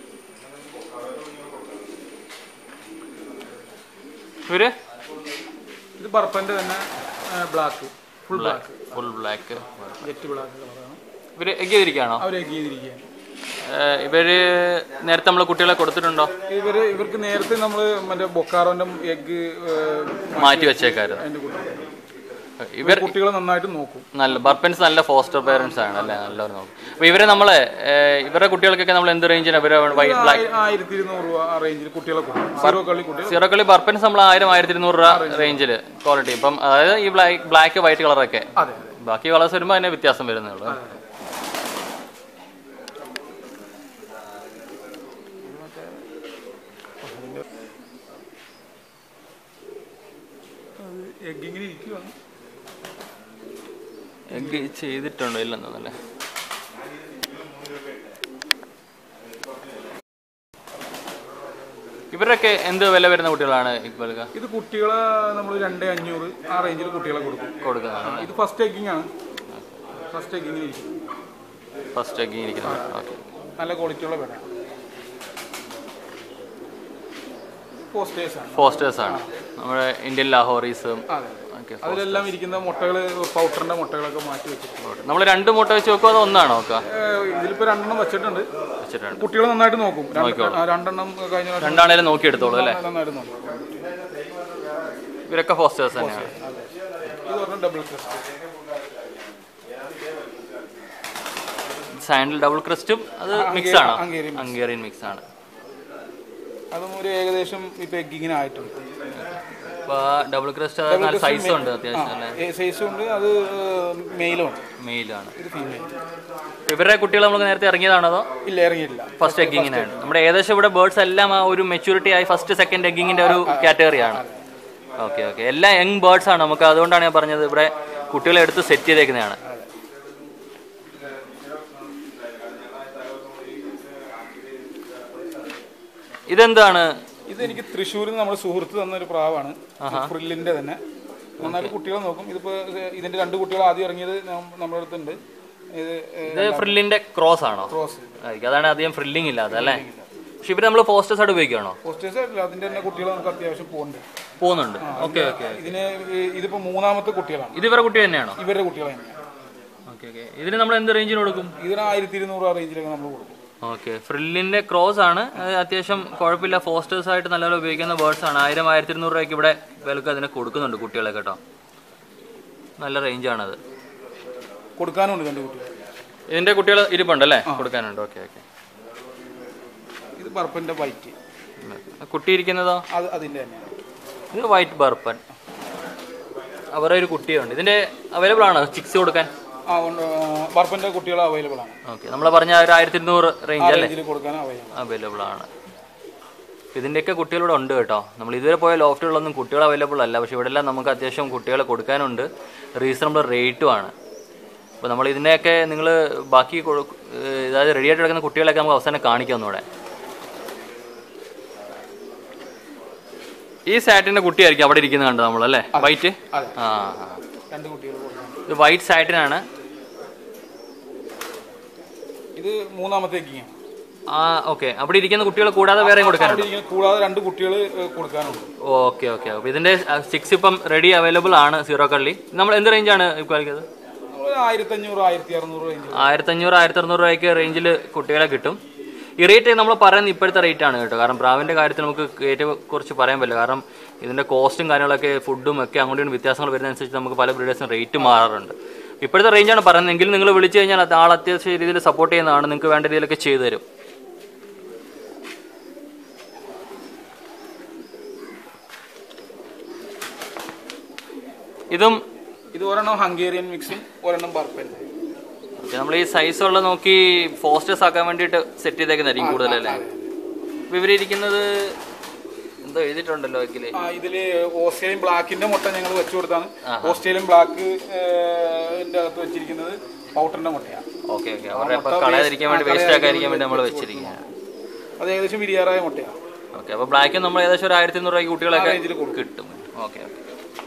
ഇവര് ഇത് ബർപ്പൻ്റെ തന്നെ black full black full black jet black കളറാണ് ഇവര് എഗ് ചെയ്തിരിക്കുകയാണോ അവർ എഗ് ചെയ്തിരിക്കുകയാണ് ഏഹ് ഇവര് നേരത്തെ നമ്മൾ കുട്ടികളെ കൊടുത്തിട്ടുണ്ടോ ഇവര് ഇവർക്ക് നേരത്തെ നമ്മൾ മറ്റേ ബൊക്കാറോന്റെ എഗ് മാറ്റി വെച്ചേക്കായിരുന്നു അതിന്റെ കുട്ടി ഇവർ കുട്ടികളെ നന്നായിട്ട് നോക്കും നല്ല ബർപ്പൻസ് നല്ല ഫോസ്റ്റർ പേരൻസ് ആണ് അല്ലേ നല്ലവർ നോക്കും അപ്പൊ ഇവരെ നമ്മളെ ഏഹ് ഇവരുടെ കുട്ടികൾക്കൊക്കെ നമ്മൾ എന്ത് റേഞ്ചിന് ഇവരെ വൈറ്റ് ബ്ലാക്ക് ആയി- ആയിരത്തി ഇരുന്നൂറ് രൂപ ആ റേഞ്ചിൽ കുട്ടികളെ കൊടുക്കും സീറോ കളി കുട്ടികൾ സീറോ കളി ബർപ്പൻസ് നമ്മൾ ആയിരം ആയിരത്തി ഇരുന്നൂറ് രൂപ റേഞ്ചിൽ ക്വാളിറ്റി ഇപ്പം അതായത് ഈ ബ്ലാക്ക് ബ്ലാക്ക് വൈറ്റ് കളറൊക്കെ അതെ അതെ ബാക്കി കളേഴ്സ് വരുമ്പോൾ അതിന് വ്യത്യാസം വരുന്നേ ഉള്ളൂ എഗ്ഗിങ്ങനെ ഇരിക്കുവാണ് എഗ് ചെയ്തിട്ടുണ്ടോ ഇല്ലെന്നല്ലേ ഇവരൊക്കെ എന്ത് വില വരുന്ന കുട്ടികളാണ് ഇപ്പോഴൊക്കെ ഇത് കുട്ടികളെ നമ്മൾ രണ്ട് അഞ്ഞൂറ് ആ റേഞ്ചിൽ കുട്ടികളെ കൊടുക്കും കൊടുക്കുന്നതാണ് ഇത് ഫസ്റ്റ് എഗ്ഗിങ് ആണ് ഫസ്റ്റ് എഗ്ഗിങ്ങനെ ഇരിക്കും ഫസ്റ്റ് എഗ് ഇരിക്കുന്നത് ഓക്കെ നല്ല ക്വാളിറ്റിയുള്ള വില പോസ്റ്റേഴ്സ് ആണ് പോസ്റ്റേഴ്സ് ആണ് നമ്മുടെ ഇന്ത്യൻ ലാഹോറീസും അതെ ഓക്കെ അതിലെല്ലാം ഇരിക്കുന്ന മുട്ടകള് പൗഡറിന്റെ മുട്ടകളൊക്കെ മാറ്റി വെച്ചിട്ടുണ്ട് നമ്മൾ രണ്ട് മുട്ട വെച്ച് നോക്കുമോ അതോ ഒന്നാണോ നോക്കുക ഏഹ് ഇതിലിപ്പോ രണ്ടെണ്ണം വെച്ചിട്ടുണ്ട് വെച്ചിട്ടുണ്ട് കുട്ടികൾ നന്നായിട്ട് നോക്കും രണ്ട്- ആ, രണ്ടെണ്ണം കഴിഞ്ഞ പ്രാവശ്യം രണ്ടാണേലും നോക്കിയെടുത്തോളൂ അല്ലേ നന്നായിട്ട് നോക്കും ഇവരൊക്കെ പോസ്റ്റേഴ്സ് തന്നെയാണ് അതെ ഇത് പറഞ്ഞ ഡബിൾ ക്രിസ്റ്റ് സാൻഡിൽ ഡബിൾ ക്രിസ്റ്റും അത് മിക്സ് ആണോ ഹംഗേറിയൻ mix. ഹംഗേറിയൻ മിക്സ് ആണ് അതും ഒരു ഏകദേശം ഇപ്പൊ എഗ്ഗിങ്ങനെ ആയിട്ടുണ്ട് അപ്പൊ ഡബിൾ ക്രിസ്റ്റ് നല്ല സൈസും ഉണ്ട് അത്യാവശ്യം അല്ലേ സൈസും ഉണ്ട് അത് മെയിലും ഉണ്ട് മെയിലാണ് ഇത് ഫീമെയിൽ ഇവരുടെ കുട്ടികൾ നമുക്ക് നേരത്തെ ഇറങ്ങിയതാണോ അതോ ഇല്ല ഇറങ്ങിയിട്ടില്ല ഫസ്റ്റ് എഗ്ഗിങ്ങിനാണ് നമ്മുടെ ഏകദേശം ഇവിടെ ബേർഡ്സ് എല്ലാം ആ ഒരു മെച്യൂരിറ്റി ആയി ഫസ്റ്റ് സെക്കൻഡ് എഗ്ഗിങ്ങിന്റെ ഒരു കാറ്റഗറിയാണ് ഓക്കെ ഓക്കെ എല്ലാം യങ് ബേർഡ്സ് ആണ് നമുക്ക് അതുകൊണ്ടാണ് ഞാൻ പറഞ്ഞത് ഇവിടെ കുട്ടികളെ എടുത്ത് സെറ്റ് ചെയ്തേക്കുന്നതാണ് ഇതെന്താണ് ഇത് എനിക്ക് തൃശ്ശൂരിൽ നിന്ന് നമ്മുടെ സുഹൃത്ത് തന്ന ഒരു പ്രാവാണ് ഫ്രില്ലിന്റെ തന്നെ നന്നായിട്ട് കുട്ടികളെ നോക്കും ഇതിപ്പോ ഇത് ഇതിന്റെ രണ്ട് കുട്ടികൾ ആദ്യം ഇറങ്ങിയത് നം- നമ്മുടെ അടുത്തുണ്ട് ഇത് ഇത് ഫ്രില്ലിന്റെ ക്രോസ് ആണോ ക്രോസ് ആയിരിക്കും. അതാണ് അധികം ഫ്രില്ലിംഗ് ഇല്ലാതെ അല്ലേ പക്ഷെ ഇവര് നമ്മൾ പോസ്റ്റേഴ്സ് ആയിട്ട് ഉപയോഗിക്കുകയാണോ പോസ്റ്റേഴ്സ് അല്ല അതിന്റെ തന്നെ കുട്ടികൾ നമുക്ക് അത്യാവശ്യം പോകുന്നുണ്ട് പോകുന്നുണ്ട് ഓക്കെ ഓക്കെ ഇതിന് ഈ- ഇതിപ്പോ മൂന്നാമത്തെ കുട്ടികളാണ് ഇത് ഇവരുടെ കുട്ടി തന്നെയാണോ ഇവരുടെ കുട്ടികളെ തന്നെയാണ് ഓക്കെ ഓക്കെ ഇതിന് നമ്മൾ എന്ത് റേഞ്ചിന് കൊടുക്കും ഇതിന് ആയിരത്തി ഇരുന്നൂറ് ആ റേഞ്ചിലൊക്കെ നമ്മൾ കൊടുക്കും ഓക്കെ ഫ്രില്ലിന്റെ ക്രോസ് ആണ് അത് അത്യാവശ്യം കുഴപ്പമില്ല ഫോസ്റ്റേഴ്സ് ആയിട്ട് നല്ലപോലെ ഉപയോഗിക്കുന്ന ബേർഡ്സ് ആണ് ആയിരം ആയിരത്തി ഇരുന്നൂറ് രൂപയ്ക്ക് ഇവിടെ വിലക്ക് അതിന് കൊടുക്കുന്നുണ്ട് കുട്ടികളെ കേട്ടോ നല്ല റേഞ്ചാണത് കൊടുക്കാനുണ്ട് രണ്ട് കുട്ടികൾ ഇതിന്റെ കുട്ടികൾ ഇരിപ്പുണ്ടല്ലേ കൊടുക്കാനുണ്ട് ഓക്കെ ഓക്കെ ഇത് ബർപ്പന്റെ വൈറ്റ് കുട്ടി ഇരിക്കുന്നതോ അത് അതിന്റെ തന്നെയാണ് ഇത് വൈറ്റ് ബർപ്പൻ അവരുടെ ഒരു കുട്ടിയുണ്ട് ഇതിന്റെ അവൈലബിൾ ആണോ ചിക്സ് കൊടുക്കാൻ ആ ഉണ്ട്. ആ, ബർപ്പന്റെ കുട്ടികൾ അവൈലബിൾ ആണ് ഓക്കെ നമ്മൾ പറഞ്ഞ ആ ഒരു ആയിരത്തി ഇരുന്നൂറ് റേഞ്ച് അല്ലേ റേഞ്ചിൽ കൊടുക്കാൻ അവൈലബിൾ അവൈലബിൾ ആണ് ഇതിൻ്റെയൊക്കെ കുട്ടികളിവിടെ ഉണ്ട് കേട്ടോ നമ്മൾ ഇതുവരെ പോയ ലോഫ്റ്റുകളൊന്നും കുട്ടികൾ അവൈലബിൾ അല്ല പക്ഷേ ഇവിടെ എല്ലാം നമുക്ക് അത്യാവശ്യം കുട്ടികളെ കൊടുക്കാനുണ്ട് റീസണബിൾ റേറ്റും ആണ് അപ്പോൾ നമ്മൾ ഇതിനെയൊക്കെ നിങ്ങൾ ബാക്കി കൊ- ഏഹ് അതായത് റെഡി ആയിട്ട് കിടക്കുന്ന കുട്ടികളെയൊക്കെ നമുക്ക് അവസാനം കാണിക്കാം ഒന്നുകൂടെ ഈ സാറ്റിൻ്റെ കുട്ടിയായിരിക്കും അവിടെ ഇരിക്കുന്നത് കണ്ടത് നമ്മളല്ലേ വൈറ്റ് അതെ. ആ ആ. രണ്ട് കുട്ടികൾ കൊടുക്കാൻ ഇത് വൈറ്റ് സാറ്റിനാണ് ഇത് മൂന്നാമത്തെ എഗ്ഗിങ് ആണ് ആ ഓക്കെ അവിടെ ഇരിക്കുന്ന കുട്ടികൾ കൂടാതെ വേറെ കൊടുക്കാനുണ്ട് അവിടെ ഇരിക്കുന്ന കൂടാതെ രണ്ട് കുട്ടികൾ കൊടുക്കാനുണ്ട് ഓക്കെ ഓക്കെ അപ്പോൾ ഇതിന്റെ സിക്സ് ഇപ്പം റെഡി അവൈലബിൾ ആണ് സീറോ കള്ളി നമ്മൾ എന്ത് റേഞ്ചാണ് ഇപ്പോൾ കളിക്കുന്നത് നമ്മൾ ആയിരത്തി അഞ്ഞൂറ് ആയിരത്തി അറുന്നൂറ് റേഞ്ച് ആയിരത്തി അഞ്ഞൂറ് ആയിരത്തി അറുന്നൂറ് രൂപയ്ക്ക് റേഞ്ചിൽ കുട്ടികളെ കിട്ടും ഈ റേറ്റ് നമ്മൾ പറയുന്നത് ഇപ്പോഴത്തെ റേറ്റ് ആണ് കേട്ടോ കാരണം പ്രാവിൻ്റെ കാര്യത്തിൽ നമുക്ക് ഏറ്റവും കുറിച്ച് പറയാൻ പറ്റില്ല കാരണം ഇതിൻ്റെ കോസ്റ്റും കാര്യങ്ങളൊക്കെ ഫുഡും ഒക്കെ അങ്ങോട്ടും ഇങ്ങോട്ടും വ്യത്യാസങ്ങൾ വരുന്നതനുസരിച്ച് നമുക്ക് പല ബ്രീഡേഴ്സും റേറ്റ് മാറാറുണ്ട് ഇപ്പോഴത്തെ റേഞ്ചാണ് പറയുന്നത് എങ്കിലും നിങ്ങൾ വിളിച്ചു കഴിഞ്ഞാൽ അത് ആൾ അത്യാവശ്യ രീതിയിൽ സപ്പോർട്ട് ചെയ്യുന്നതാണ് നിങ്ങൾക്ക് വേണ്ട രീതിയിലൊക്കെ ചെയ്തു തരും ഇതും ഇത് ഒരെണ്ണം ഹംഗേറിയൻ മിക്സും ഒരെണ്ണം ബർപ്പൻ നമ്മൾ ഈ സൈസ് ഉള്ള നോക്കി ഫോസ്റ്റേഴ്സ് ആക്കാൻ വേണ്ടിയിട്ട് സെറ്റ് ചെയ്തേക്കുന്നതായിരിക്കും കൂടുതലല്ലേ ഇപ്പൊ ഇവരിയ്ക്കുന്നത് എന്തോ എഴുതിയിട്ടുണ്ടല്ലോ എങ്കില് ആ ഇതില് ഓസ്ട്രേലിയൻ ബ്ലാക്കിന്റെ മുട്ട ഞങ്ങൾ വെച്ചു കൊടുത്താണ് ഓസ്ട്രേലിയൻ ബ്ലാക്ക് ന്റെ അകത്ത് വെച്ചിരിക്കുന്നത് പൗട്ടറിന്റെ മുട്ടയാണ് ഓക്കെ ഓക്കെ അവരുടെ ഇപ്പൊ കളയാതിരിക്കാൻ വേണ്ടി വേസ്റ്റ് ആക്കാതിരിക്കാൻ വേണ്ടി നമ്മൾ വെച്ചിരിക്കുകയാണ് അത് ഏകദേശം വിരിയാറായ മുട്ടയാണ് ഓക്കെ അപ്പൊ ബ്ലാക്ക് നമ്മൾ ഏകദേശം ഒരു ആയിരത്തി ഇരുന്നൂറ് രൂപയ്ക്ക് കുട്ടികളൊക്കെ range ല് കൊടുക്കും. കിട്ടും ഓക്കെ ഓക്കെ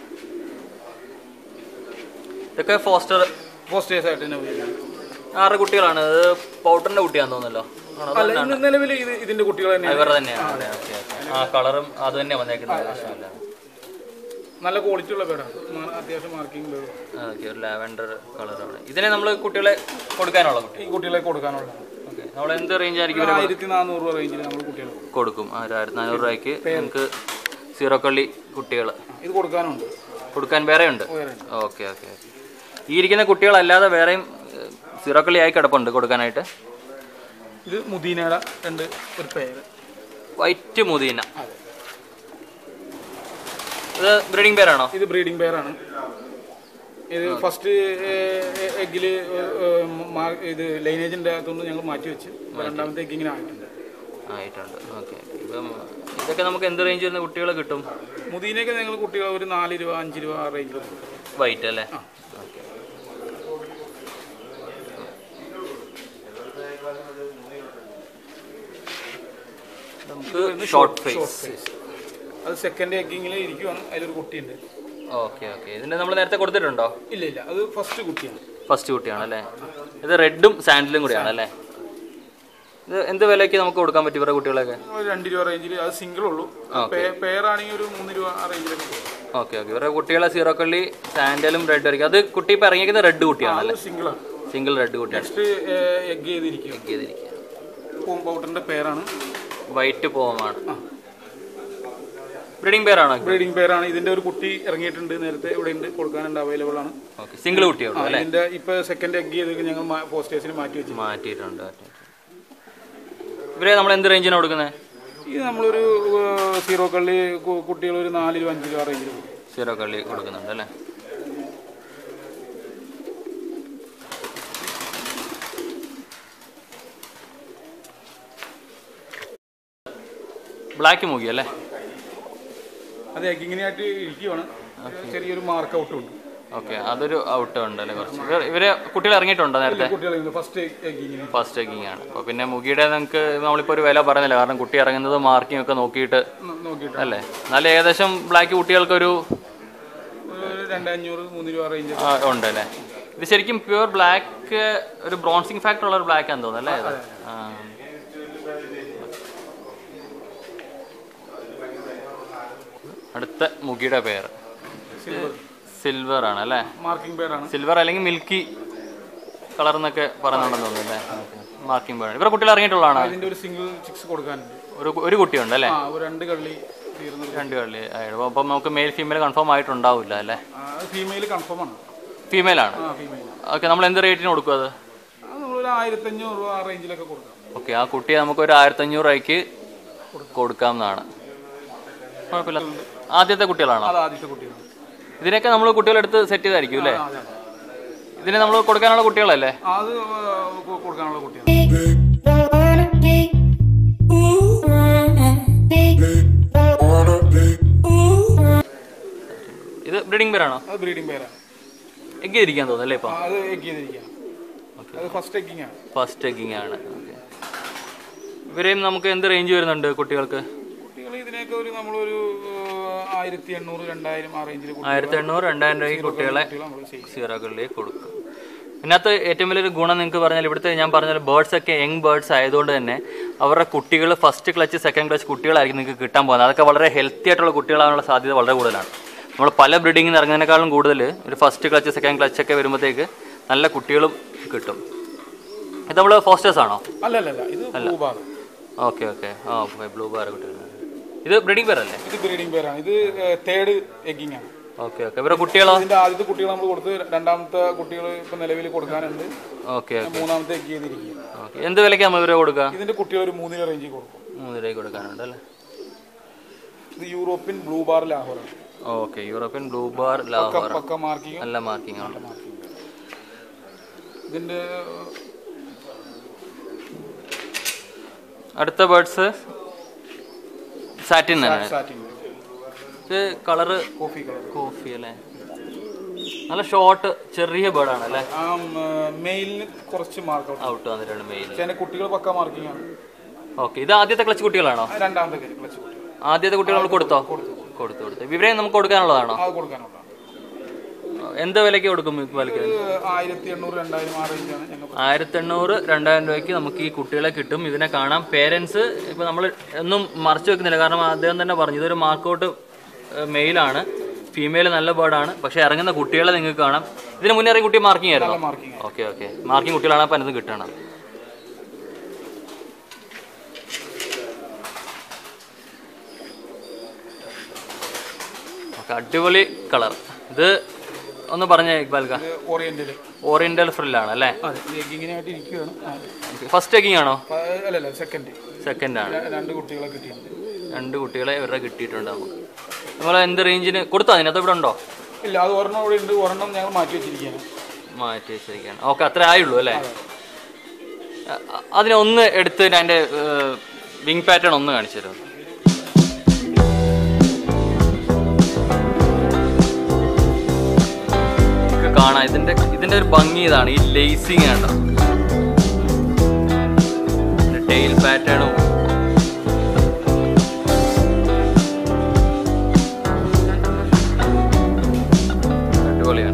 ഇതൊക്കെ ഫോസ്റ്റർ പോസ്റ്റേഴ്സ് ആയിട്ട് തന്നെ ഉപയോഗിക്കുന്നത് ആറ് കുട്ടികളാണ് ഇത് പൗട്ടറിന്റെ കുട്ടിയാന്ന് തോന്നുന്നല്ലോ ആണോ? അല്ല ഇന്ന് നിലവിൽ ഇത് ഇതിന്റെ കുട്ടികൾ തന്നെയാണ് ഇവർ തന്നെയാണ് അതെ, ഓക്കെ, ഓക്കെ. ആ കളറും അത് തന്നെ വന്നേക്കുന്നത് പ്രശ്നമില്ല നല്ല ക്വാളിറ്റി ഉള്ള പേടാണ് മാ- അത്യാവശ്യം മാർക്കിംഗ് പേട് ഓക്കെ ഒരു ലാവൻഡർ കളറാണ് ഇതിനെ നമ്മൾ കുട്ടികളെ കൊടുക്കാനുള്ള കുട്ടി ഈ കുട്ടികളെ കൊടുക്കാനുള്ളതാണ് ഓക്കെ നമ്മൾ എന്ത് റേഞ്ച് ആയിരിക്കും ഇവരെ ആയിരത്തി നാനൂറ് രൂപ റേഞ്ചിൽ നമ്മൾ കുട്ടികൾ കൊടുക്കും ആ ഒരു ആയിരത്തി നാനൂറ് രൂപയ്ക്ക് നമുക്ക് സീറോ കള്ളി കുട്ടികൾ ഇത് കൊടുക്കാനുണ്ട് കൊടുക്കാൻ വേറെ ഉണ്ട് വേറെ ഓക്കെ ഓക്കെ ഓക്കെ ഈ ഇരിക്കുന്ന കുട്ടികളല്ലാതെ വേറെയും ഏഹ്, സീറോ കള്ളി ആയി കിടപ്പുണ്ട് കൊടുക്കാനായിട്ട് ഇത് മുദീനയുടെ രണ്ട് ഒരു പേര് വൈറ്റ് മുദീന അതെ ഇത് ബ്രീഡിംഗ് പേരാണോ ഇത് ബ്രീഡിംഗ് പെയറാണ് ഇത് ഫസ്റ്റ് എഗ്ഗില് ഇത് ലൈനേജിന്റെ അകത്തുനിന്ന് ഞങ്ങൾ മാറ്റി വെച്ച് ഇപ്പൊ രണ്ടാമത്തെ എഗ് ഇങ്ങനെ ആയിട്ടുണ്ട് ആയിട്ടുണ്ട് ഓക്കെ ഇപ്പം ഇതൊക്കെ നമുക്ക് എന്ത് റേഞ്ച് വരുന്ന കുട്ടികളെ കിട്ടും മുദീനയൊക്കെ ഞങ്ങൾ കുട്ടികൾ ഒരു നാല് രൂപ അഞ്ച് രൂപ ആ റേഞ്ചിൽ വൈറ്റ് അല്ലേ ഓക്കെ നമുക്ക് ഷോർട്ട് ഫേസ് അത് സെക്കൻഡ് എഗ്ഗിങ്ങിൽ ഇരിക്കുവാണ് അതിലൊരു കുട്ടിയുണ്ട് ഓക്കെ ഓക്കെ ഇതിന്റെ നമ്മൾ നേരത്തെ കൊടുത്തിട്ടുണ്ടോ ഇല്ല ഇല്ല അത് ഫസ്റ്റ് കുട്ടിയാണ് ഫസ്റ്റ് കുട്ടിയാണല്ലേ ഇത് റെഡും സാൻഡിലും കൂടിയാണ് അല്ലേ ഇത് എന്ത് വിലയ്ക്ക് നമുക്ക് കൊടുക്കാൻ പറ്റും ഇവരുടെ കുട്ടികളൊക്കെ ഒരു രണ്ട് രൂപ റേഞ്ചിൽ അത് സിംഗിൾ ഉള്ളൂ പെയറാണെങ്കിൽ ഒരു മൂന്ന് രൂപ ആ റേഞ്ചിലൊക്കെ പോകും ഓക്കെ ഓക്കെ ഇവരുടെ കുട്ടികളെ സീറോ കള്ളി സാൻഡലും റെഡ് ആയിരിക്കും അത് കുട്ടി ഇപ്പം ഇറങ്ങിയിരിക്കുന്ന റെഡ് കുട്ടിയാണല്ലേ അത് സിംഗിളാണ് സിംഗിൾ റെഡ് കുട്ടിയാണ് നെക്സ്റ്റ് എഗ് ചെയ്തിരിക്കും ചെയ്തിരിക്കുക പൂം പൗഡറിന്റെ പേരാണ് വൈറ്റ് പോമാണ് ബ്രീഡിംഗ് പേരാണോ ബ്രീഡിംഗ് പേരാണ് ഇതിന്റെ ഒരു കുട്ടി ഇറങ്ങിയിട്ടുണ്ട് നേരത്തെ ഇവിടെ ഉണ്ട് കൊടുക്കാനുണ്ട് അവൈലബിൾ ആണ് ഓക്കെ സിംഗിൾ കുട്ടിയുള്ളൂ ആ, അല്ലേ ഇതിന്റെ ഇപ്പൊ സെക്കൻഡ് എഗ് ചെയ്ത് ഞങ്ങൾ പോസ്റ്റേഴ്സിന് മാറ്റി വെച്ചു മാറ്റിയിട്ടുണ്ട് ഇവരെ നമ്മൾ എന്ത് റേഞ്ചിനാണ് കൊടുക്കുന്നത് ഇത് നമ്മളൊരു സീറോ കള്ളി കുട്ടികൾ ഒരു നാല് രൂപ അഞ്ച് രൂപ റേഞ്ചിൽ കൊടുക്കും സീറോ കള്ളി കൊടുക്കുന്നുണ്ട് അല്ലേ ബ്ലാക്ക് മൂഗി അല്ലേ അത് എഗ്ഗിങ്ങിനായിട്ട് ഇരിക്കുവാണ് ചെറിയൊരു മാർക്ക് ഔട്ടും ഉണ്ട് ഓക്കെ അതൊരു ഔട്ട് ഉണ്ട് അല്ലേ കുറച്ച് ഇവർ- ഇവരെ കുട്ടികൾ ഇറങ്ങിയിട്ടുണ്ടോ നേരത്തെ കുട്ടികൾ ഫസ്റ്റ് എഗ്ഗിങ്ങിന് ഫസ്റ്റ് ടേക്കിംഗ് ആണ് അപ്പോൾ പിന്നെ മുഗിയുടെ നമുക്ക് നമ്മളിപ്പോൾ ഒരു വില പറയുന്നില്ല കാരണം കുട്ടി ഇറങ്ങുന്നത് മാർക്കിംഗ് ഒക്കെ നോക്കിയിട്ട് നോക്കിയിട്ട് അല്ലേ എന്നാലും ഏകദേശം ബ്ലാക്ക് കുട്ടികൾക്കൊരു ഒരു രണ്ടഞ്ഞൂറ് മൂന്ന് രൂപ റേഞ്ച് ആ, ഉണ്ട് അല്ലേ ഇത് ശരിക്കും പ്യുവർ ബ്ലാക്ക് ഒരു ബ്രോൺസിങ് ഫാക്ടർ ഉള്ള ഒരു ബ്ലാക്ക് ആണെന്ന് തോന്നുന്നു അല്ലേ ഇത്? ആ. അടുത്ത മുഗിയുടെ പേര് സിൽവർ സിൽവർ ആണ് അല്ലേ മാർക്കിംഗ് പേരാണ് സിൽവർ അല്ലെങ്കിൽ മിൽക്കി കളർ എന്നൊക്കെ പറയുന്നുണ്ടെന്ന് തോന്നുന്നു അല്ലേ മാർക്കിംഗ് പേരാണ് ഇവരുടെ കുട്ടികൾ ഇറങ്ങിയിട്ടുള്ളതാണോ ഇതിന്റെ ഒരു സിംഗിൾ ചിക്സ് കൊടുക്കാനുണ്ട് ഒരു ഒരു കുട്ടിയുണ്ട് അല്ലേ ആ ഒരു രണ്ട് കള്ളി തീർന്നത് രണ്ട് കളി ആയിരുന്നു അപ്പം നമുക്ക് മെയിൽ ഫീമെയിൽ കൺഫേം ആയിട്ടുണ്ടാവില്ല അല്ലേ ഫീമെയിൽ കൺഫേം ആണ് ഫീമെയിൽ ആണ് ആ ഫീമെയിൽ ഓക്കെ നമ്മൾ എന്ത് റേറ്റിന് കൊടുക്കും അത് അത് നമ്മളൊരു ആയിരത്തഞ്ഞൂറ് രൂപ ആ റേഞ്ചിലൊക്കെ കൊടുക്കാം ഓക്കെ ആ കുട്ടിയെ നമുക്ക് ഒരു ആയിരത്തഞ്ഞൂറ് രൂപയ്ക്ക് കൊടുക്കാവുന്നതാണ് കുഴപ്പമില്ല ആദ്യത്തെ കുട്ടികളാണോ അത് ആദ്യത്തെ കുട്ടിയാണ് ഇതിനൊക്കെ നമ്മൾ കുട്ടികളെടുത്ത് സെറ്റ് ചെയ്തായിരിക്കും അല്ലേ ആ, അതെ, അതെ. ഇതിനെ നമ്മൾ കൊടുക്കാനുള്ള കുട്ടികളല്ലേ ആ, അത് കൊ- കൊടുക്കാനുള്ള കുട്ടിയാണ് wanna be. Ooh, big. Wanna be. Ooh. ഇത് ബ്രീഡിംഗ് പേരാണോ അത് ബ്രീഡിംഗ് പേരാണ് എഗ് ഇരിക്കാൻ തോന്നുന്നു അല്ലേ ഇപ്പം ആ, അത് എഗ് ചെയ്തിരിക്കുകയാണ് അത് ഫസ്റ്റ് എഗ്ഗിങ് ആണ് ഫസ്റ്റ് എഗ്ഗിങ് ആണ് ഓക്കെ ഇവരെയും നമുക്ക് എന്ത് റേഞ്ച് വരുന്നുണ്ട് കുട്ടികൾക്ക് കുട്ടികൾ ഇതിനൊക്കെ ഒരു നമ്മളൊരു ആയിരത്തി എണ്ണൂറ് രണ്ടായിരം ആ റേഞ്ചിൽ ആയിരത്തി എണ്ണൂറ് രണ്ടായിരം രൂപയ്ക്ക് കുട്ടികളെ കുട്ടികൾ നമ്മൾ ചെയ്യും സീറോകളിലേക്ക് കൊടുക്കും ഇതിനകത്ത് ഏറ്റവും വലിയൊരു ഗുണം നിങ്ങൾക്ക് പറഞ്ഞാൽ ഇവിടുത്തെ ഞാൻ പറഞ്ഞ ബേർഡ്സ് ഒക്കെ യങ് ബേർഡ്സ് ആയതുകൊണ്ട് തന്നെ അവരുടെ കുട്ടികൾ ഫസ്റ്റ് ക്ലച്ച് സെക്കൻഡ് ക്ലച്ച് കുട്ടികളായിരിക്കും നിങ്ങൾക്ക് കിട്ടാൻ പോകുന്നത് അതൊക്കെ വളരെ ഹെൽത്തി ആയിട്ടുള്ള കുട്ടികളാകാനുള്ള സാധ്യത വളരെ കൂടുതലാണ് നമ്മൾ പല ബ്രീഡിങ്ങിന് ഇറങ്ങുന്നതിനേക്കാളും കൂടുതൽ ഒരു ഫസ്റ്റ് ക്ലച്ച് സെക്കൻഡ് ക്ലച്ച് ഒക്കെ വരുമ്പോഴത്തേക്ക് നല്ല കുട്ടികളും കിട്ടും ഇത് നമ്മൾ ഫോസ്റ്റേഴ്സ് ആണോ അല്ല അല്ല അല്ല ഇത് ബ്ലൂബാർ ഓക്കെ ഓക്കെ ആ ബ്ലൂ ബാർ കുട്ടികൾ ഇത് ബ്രീഡിംഗ് പേർ അല്ലേ ഇത് ബ്രീഡിംഗ് പേരാണ് ഇത് തേർഡ് എഗ്ഗിങ് ആണ് ഓക്കെ ഓക്കെ ഇവരുടെ കുട്ടികളോ ഇതിന്റെ ആദ്യത്തെ കുട്ടികൾ നമ്മൾ കൊടുത്ത് രണ്ടാമത്തെ കുട്ടികൾ ഇപ്പൊ നിലവിൽ കൊടുക്കാനുണ്ട് ഓക്കെ ഓക്കെ മൂന്നാമത്തെ എഗ് ചെയ്തിരിക്കുക ഓക്കെ എന്ത് വിലയ്ക്ക് നമ്മൾ ഇവരെ കൊടുക്കുക ഇതിന്റെ കുട്ടികൾ ഒരു മൂന്നിന് റേഞ്ചിൽ കൊടുക്കും മൂന്ന് രൂപയ്ക്ക് കൊടുക്കാനുണ്ട് അല്ലേ ഇത് യൂറോപ്യൻ ബ്ലൂ ബാർ ലാഹോറാണ് okay European blue bar Lahore പക്ക മാർക്കിങ് നല്ല മാർക്കിംഗ് ആണ് ഇതിന്റെ അടുത്ത ബേർഡ്സ് സാറ്റിൻ തന്നെ സാറ്റിൻ ഇത് കളറ് കോഫി കളർ കോഫി അല്ലേ നല്ല ഷോർട്ട് ചെറിയ ബേർഡാണ് അല്ലേ ആ മെയിലിന് കുറച്ച് മാർക്ക് ഔട്ട് ഔട്ട് വന്നിട്ടുണ്ട് മെയിൽ പക്ഷെ എൻ്റെ കുട്ടികൾ പക്ക മാർക്കിംഗ് ആണ് ഓക്കെ ഇത് ആദ്യത്തെ ക്ലച്ച് കുട്ടികളാണോ ആ, രണ്ടാമത്തെ കാര്യം ക്ലച്ച് കുട്ടികൾ ആദ്യത്തെ കുട്ടികൾ നമ്മൾ കൊടുത്തോ കൊടുത്തു കൊടുത്തു ഇവരെ നമുക്ക് കൊടുക്കാനുള്ളതാണോ അത് കൊടുക്കാനുള്ളതാണ് എന്ത് വിലയ്ക്ക് കൊടുക്കും ഇക്ബാൽക്ക് ഇത് ആയിരത്തി എണ്ണൂറ് രണ്ടായിരം ആ റേഞ്ചാണ് ഞങ്ങൾ ആയിരത്തി എണ്ണൂറ് രണ്ടായിരം രൂപയ്ക്ക് നമുക്ക് ഈ കുട്ടികളെ കിട്ടും ഇതിനെ കാണാം പേരൻസ് ഇപ്പൊ നമ്മൾ ഒന്നും മറച്ചു വെക്കുന്നില്ല കാരണം അദ്ദേഹം തന്നെ പറഞ്ഞു ഇതൊരു മാർക്കൗട്ട് മെയിലാണ് ഫീമെയിൽ നല്ല ബേർഡാണ് പക്ഷെ ഇറങ്ങുന്ന കുട്ടികളെ നിങ്ങൾക്ക് കാണാം ഇതിന് മുന്നേ ഇറങ്ങിയ കുട്ടി മാർക്കിംഗ് ആയിരുന്നു മാർക്കിംഗ് ഓക്കെ ഓക്കെ മാർക്കിംഗ് കുട്ടികളാണ് അപ്പം അതിനകത്ത് കിട്ടണം ഓക്കെ അടിപൊളി കളർ ഇത് ഒന്ന് പറഞ്ഞേ ഇക്ബാൽക്ക ഓറിയന്റല് ഓറിയന്റൽ ഫ്രില്ലാണ് അല്ലേ അതെ എഗ്ഗിങ്ങിനായിട്ട് ഇരിക്കുകയാണ് ആ. ഫസ്റ്റ് ടേക്കിംഗ് ആണോ പ- അല്ലല്ല സെക്കൻഡ് സെക്കൻഡ് ആണ് രണ്ട് കുട്ടികളെ കിട്ടിയിട്ടുണ്ട് രണ്ട് കുട്ടികളെ ഇവരുടെ കിട്ടിയിട്ടുണ്ട് നമുക്ക് നമ്മൾ എന്ത് റേഞ്ചിന് കൊടുത്തോ അതിനകത്ത് ഇവിടെ ഉണ്ടോ ഇല്ല അത് ഒരെണ്ണം ഇവിടെ ഉണ്ട് ഒരെണ്ണം ഞങ്ങൾ മാറ്റി വെച്ചിരിക്കുകയാണ് മാറ്റി വെച്ചിരിക്കുകയാണ് ഓക്കെ അത്ര ആയുള്ളൂ അല്ലേ അ- അതിനെ ഒന്ന് എടുത്ത് അതിൻ്റെ വിങ് പാറ്റേൺ ഒന്ന് കാണിച്ചു തരുമോ ഒക്കെ കാണാം ഇതിന്റെ ഇതിന്റെ ഒരു ഭംഗി ഇതാണ് ഈ ലേസിങ് ആണ് ടെയിൽ പാറ്റേണും അടിപൊളിയാണ്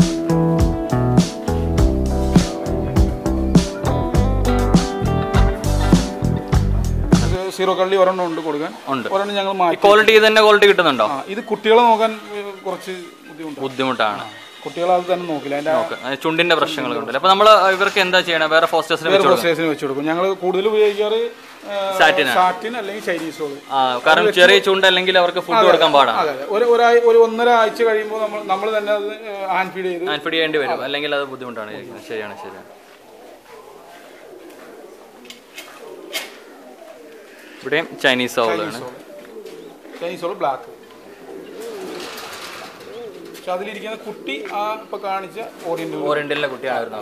ഇത് സീറോ കള്ളി ഒരെണ്ണം ഉണ്ട് കൊടുക്കാൻ ഉണ്ട് ഒരെണ്ണം ഞങ്ങൾ മാറ്റി ക്വാളിറ്റി തന്നെ ക്വാളിറ്റി കിട്ടുന്നുണ്ടോ ആ ഇത് കുട്ടികളെ നോക്കാൻ ഏഹ്, കുറച്ച് ബുദ്ധിമുട്ടാണ് ബുദ്ധിമുട്ടാണ് കുട്ടികളെ അത് തന്നെ നോക്കില്ല അതിന്റെ ഓക്കെ ചുണ്ടിന്റെ പ്രശ്നങ്ങൾ ഉണ്ടല്ലോ അപ്പൊ നമ്മൾ ഇവർക്ക് എന്താ ചെയ്യണം വേറെ ഫോസ്റ്റേഴ്സിന് വെച്ച് കൊടുക്കണം പ്രൊസേസിന് വെച്ച് കൊടുക്കും ഞങ്ങൾ കൂടുതൽ ഉപയോഗിക്കാറ് സാറ്റിനാണ്. സാറ്റിൻ അല്ലെങ്കിൽ ചൈനീസ് റോള് ആ കാരണം ചെറിയ ചുണ്ട് അല്ലെങ്കിൽ അവർക്ക് ഫുഡ് കൊടുക്കാൻ പാടാണ് അതെ അതെ ഒരു ഒരാ- ഒരു ഒന്നര ആഴ്ച കഴിയുമ്പോൾ നമ്മൾ നമ്മൾ തന്നെ അത് ഹാൻഡ് ഫീഡ് ചെയ്ത് ഹാൻഡ് ഫീഡ് ചെയ്യേണ്ടി വരും അല്ലെങ്കിൽ അത് ബുദ്ധിമുട്ടാണ് ശരിക്കും. ശരിയാണ് ശരിയാണ് ഇവിടെയും ചൈനീസ് ഓളാണ് ചൈനീസ് റോള് ബ്ലാക്ക് പക്ഷെ അതിലിരിക്കുന്ന കുട്ടി ആ ഇപ്പൊ കാണിച്ച ഓറിയന്റൽ ഓറിയന്റലിലെ കുട്ടിയായിരുന്നു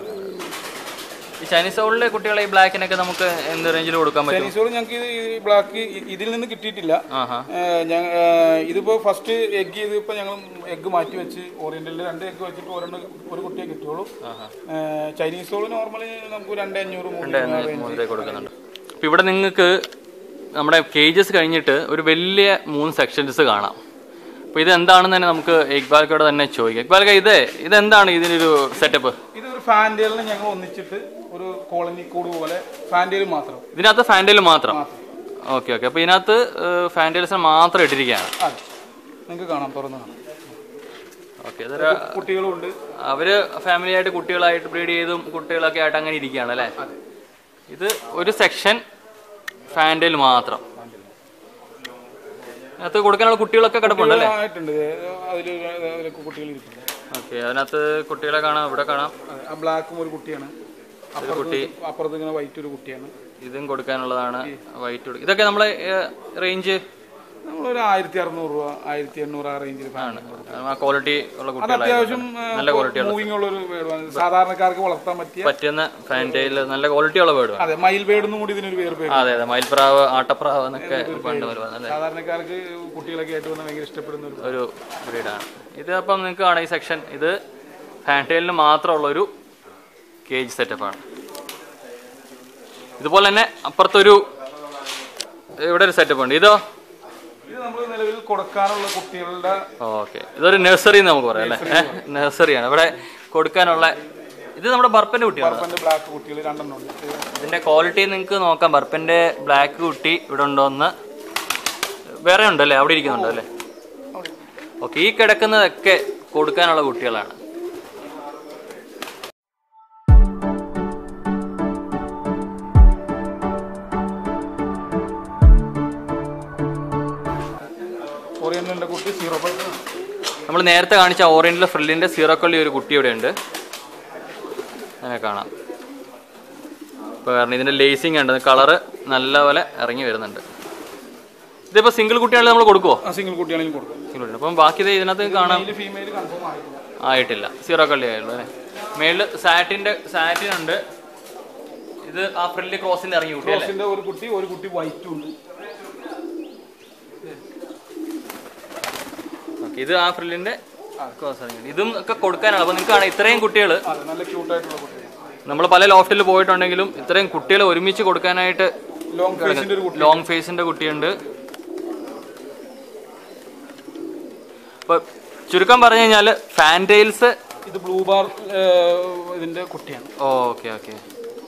ഈ ചൈനീസ് ഓളിലെ കുട്ടികളെ ഈ ബ്ലാക്കിനൊക്കെ നമുക്ക് എന്ത് റേഞ്ചിൽ കൊടുക്കാൻ പറ്റും ചൈനീസ് റോള് ഞങ്ങൾക്ക് ഇത് ഈ ബ്ലാക്ക് ഇതിൽ നിന്ന് കിട്ടിയിട്ടില്ല ആഹാ ഏഹ് ഞങ്ങ- ഏഹ് ഇതിപ്പോ ഫസ്റ്റ് എഗ് ചെയ്ത് ഇപ്പൊ ഞങ്ങൾ എഗ് മാറ്റി വെച്ച് ഓറിയന്റലിൽ രണ്ട് എഗ് വെച്ചിട്ട് ഒരെണ്ണം ഒരു കുട്ടിയെ കിട്ടുള്ളൂ ഏഹ് ചൈനീസ് റോള് നോർമലി നമുക്ക് രണ്ട് അഞ്ഞൂറ് മൂന്ന് മൂന്നര കൊടുക്കുന്നുണ്ട് അപ്പൊ ഇവിടെ നിങ്ങൾക്ക് നമ്മുടെ കേജസ് കഴിഞ്ഞിട്ട് ഒരു വലിയ മൂന്ന് സെക്ഷൻസ് കാണാം അപ്പൊ ഇത് എന്താണെന്ന് തന്നെ നമുക്ക് ഇക്ബാൽക്കോട് തന്നെ ചോദിക്കാം ഇക്ബാൽക്ക ഇത് ഇതെന്താണ് ഇതിനൊരു സെറ്റപ്പ് ഇത് ഒരു ഫാൻറ്റേലിനെ ഞങ്ങൾ ഒന്നിച്ചിട്ട് ഒരു കോളനി കൂട് പോലെ ഫാൻറ്റേൽ മാത്രം ഇതിനകത്ത് ഫാൻറ്റയിൽ മാത്രം മാത്രം ഓക്കെ ഓക്കെ അപ്പൊ ഇതിനകത്ത് ഫാൻറ്റേൽസിന് മാത്രം ഇട്ടിരിക്കുകയാണ് അതെ നിങ്ങൾക്ക് കാണാം തുറന്ന് കാണാം ഓക്കെ ഇതൊരു കുട്ടികളും ഉണ്ട് അവര് ഫാമിലി ആയിട്ട് കുട്ടികളായിട്ട് ബ്രീഡ് ചെയ്തും കുട്ടികളൊക്കെ ആയിട്ട് അങ്ങനെ ഇരിക്കുകയാണ് അല്ലേ ഇത് ഒരു സെക്ഷൻ ഫാൻറ്റയിൽ മാത്രം അതിനകത്ത് കൊടുക്കാനുള്ള കുട്ടികളൊക്കെ കിടപ്പുണ്ട് അല്ലേ ആയിട്ടുണ്ട് അതിൽ അതിലൊക്കെ കുട്ടികൾ ഇരിക്കുന്നു ഓക്കെ അതിനകത്ത് കുട്ടികളെ കാണാം ഇവിടെ കാണാം അതെ, ആ ബ്ലാക്കും ഒരു കുട്ടിയാണ് അപ്പുറത്ത് അപ്പുറത്ത് ഇങ്ങനെ വൈറ്റ് ഒരു കുട്ടിയാണ് ഇതും കൊടുക്കാനുള്ളതാണ് വൈറ്റ് ഇതൊക്കെ നമ്മളെ റേഞ്ച് നമ്മളൊരു ആയിരത്തി അറുന്നൂറ് രൂപ ആയിരത്തി എണ്ണൂറ് ആ റേഞ്ചിൽ ആണ് ആ ക്വാളിറ്റി ഉള്ള അത് കുട്ടികളാണ് അത്യാവശ്യം നല്ല ക്വാളിറ്റി ഉള്ള മൂവിങ് ഉള്ള ഒരു വേർഡാണ് സാധാരണക്കാർക്ക് വളർത്താൻ പറ്റിയ പറ്റുന്ന ഫാൻറ്റയിൽ നല്ല ക്വാളിറ്റി ഉള്ള വേർഡ് അതെ മയിൽ വേർഡ് എന്നും കൂടി ഇതിനൊരു വേറെ പേര് അതെ അതെ മയിൽപ്രാവ് ആട്ടപ്രാവ് എന്നൊക്കെ പണ്ട് വരുവാ അല്ലേ സാധാരണക്കാർക്ക് കുട്ടികളൊക്കെ ആയിട്ട് വന്നാൽ ഭയങ്കര ഇഷ്ടപ്പെടുന്ന ഒരു ഒരു ബ്രീഡാണ് ഇത് അപ്പം നിങ്ങൾക്ക് കാണാം ഈ സെക്ഷൻ ഇത് ഫാൻറ്റെയിലിന് മാത്രമുള്ള ഒരു കേജ് സെറ്റപ്പാണ് ഇതുപോലെ തന്നെ അപ്പുറത്തൊരു ഇവിടെ ഒരു സെറ്റപ്പ് ഉണ്ട് ഇതോ ഇത് നമ്മൾ നിലവിൽ കൊടുക്കാനുള്ള കുട്ടികളുടെ ഓക്കെ ഇതൊരു നഴ്സറി നമുക്ക് പറയാം അല്ലേ നഴ്സറിയാണ് ഇവിടെ കൊടുക്കാനുള്ള ഇത് നമ്മുടെ ബർപ്പൻ്റെ കുട്ടിയാണ് പർപ്പന്റെ ബ്ലാക്ക് കുട്ടികൾ രണ്ടെണ്ണം ഉണ്ട് ഇത് ഇതിന്റെ ക്വാളിറ്റി നിങ്ങൾക്ക് നോക്കാം ബർപ്പൻ്റെ ബ്ലാക്ക് കുട്ടി ഇവിടെ ഉണ്ടോന്ന് വേറെ ഉണ്ടല്ലേ അവിടെ ഇരിക്കുന്നുണ്ട് അല്ലേ ഓക്കെ ഈ കിടക്കുന്നതൊക്കെ കൊടുക്കാനുള്ള കുട്ടികളാണ് ഓറിയന്റലിന്റെ കുട്ടി സീറോ നമ്മൾ നേരത്തെ കാണിച്ച ഓറിയന്റൽ ഫ്രില്ലിന്റെ സീറോ കള്ളി ഒരു കുട്ടി ഇവിടെ ഉണ്ട് അങ്ങനെ കാണാം ഇപ്പോൾ കാരണം ഇതിന്റെ ലേസിങ് ഉണ്ട് കളറ് നല്ലപോലെ ഇറങ്ങി വരുന്നുണ്ട് ഇതിപ്പോൾ സിംഗിൾ കുട്ടിയാണെങ്കിൽ നമ്മൾ കൊടുക്കുമോ ആ സിംഗിൾ കുട്ടിയാണെങ്കിലും കൊടുക്കും സിംഗിൾ കുട്ടി അപ്പം ബാക്കി ദേ ഇതിനകത്ത് കാണാം മെയിൽ ഫീമെയിൽ കൺഫേം ആയിട്ടില്ല ആയിട്ടില്ല സീറോ കള്ളി ആയുള്ളൂ അല്ലേ മേളിൽ സാറ്റിന്റെ സാറ്റിനുണ്ട് ഇത് ആ ഫ്രില്ല് ക്രോസിന് ഇറങ്ങി കുട്ടി അല്ലേ ക്രോസിന്റെ ഒരു കുട്ടി ഒരു കുട്ടി വൈറ്റും ഉണ്ട് ഇത് ആ ഫ്രില്ലിന്റെ ഇതും ഒക്കെ കൊടുക്കാനാണ് അപ്പൊ നിങ്ങൾക്ക് ഇത്രയും കുട്ടികൾ അതെ നല്ല ക്യൂട്ടായിട്ടുള്ള കുട്ടിയാണ് നമ്മൾ പല ലോഫ്റ്റിൽ പോയിട്ടുണ്ടെങ്കിലും ഇത്രയും കുട്ടികൾ ഒരുമിച്ച് കൊടുക്കാനായിട്ട് ലോങ് ഫേസിന്റെ ഒരു കുട്ടി ലോങ് ഫേസിന്റെ കുട്ടിയുണ്ട് ഇപ്പൊ ചുരുക്കം പറഞ്ഞു കഴിഞ്ഞാൽ ഫാൻറ്റെയിൽസ് ഇത് ബ്ലൂ ബാർ ഇതിന്റെ കുട്ടിയാണ് ഓക്കെ ഓക്കെ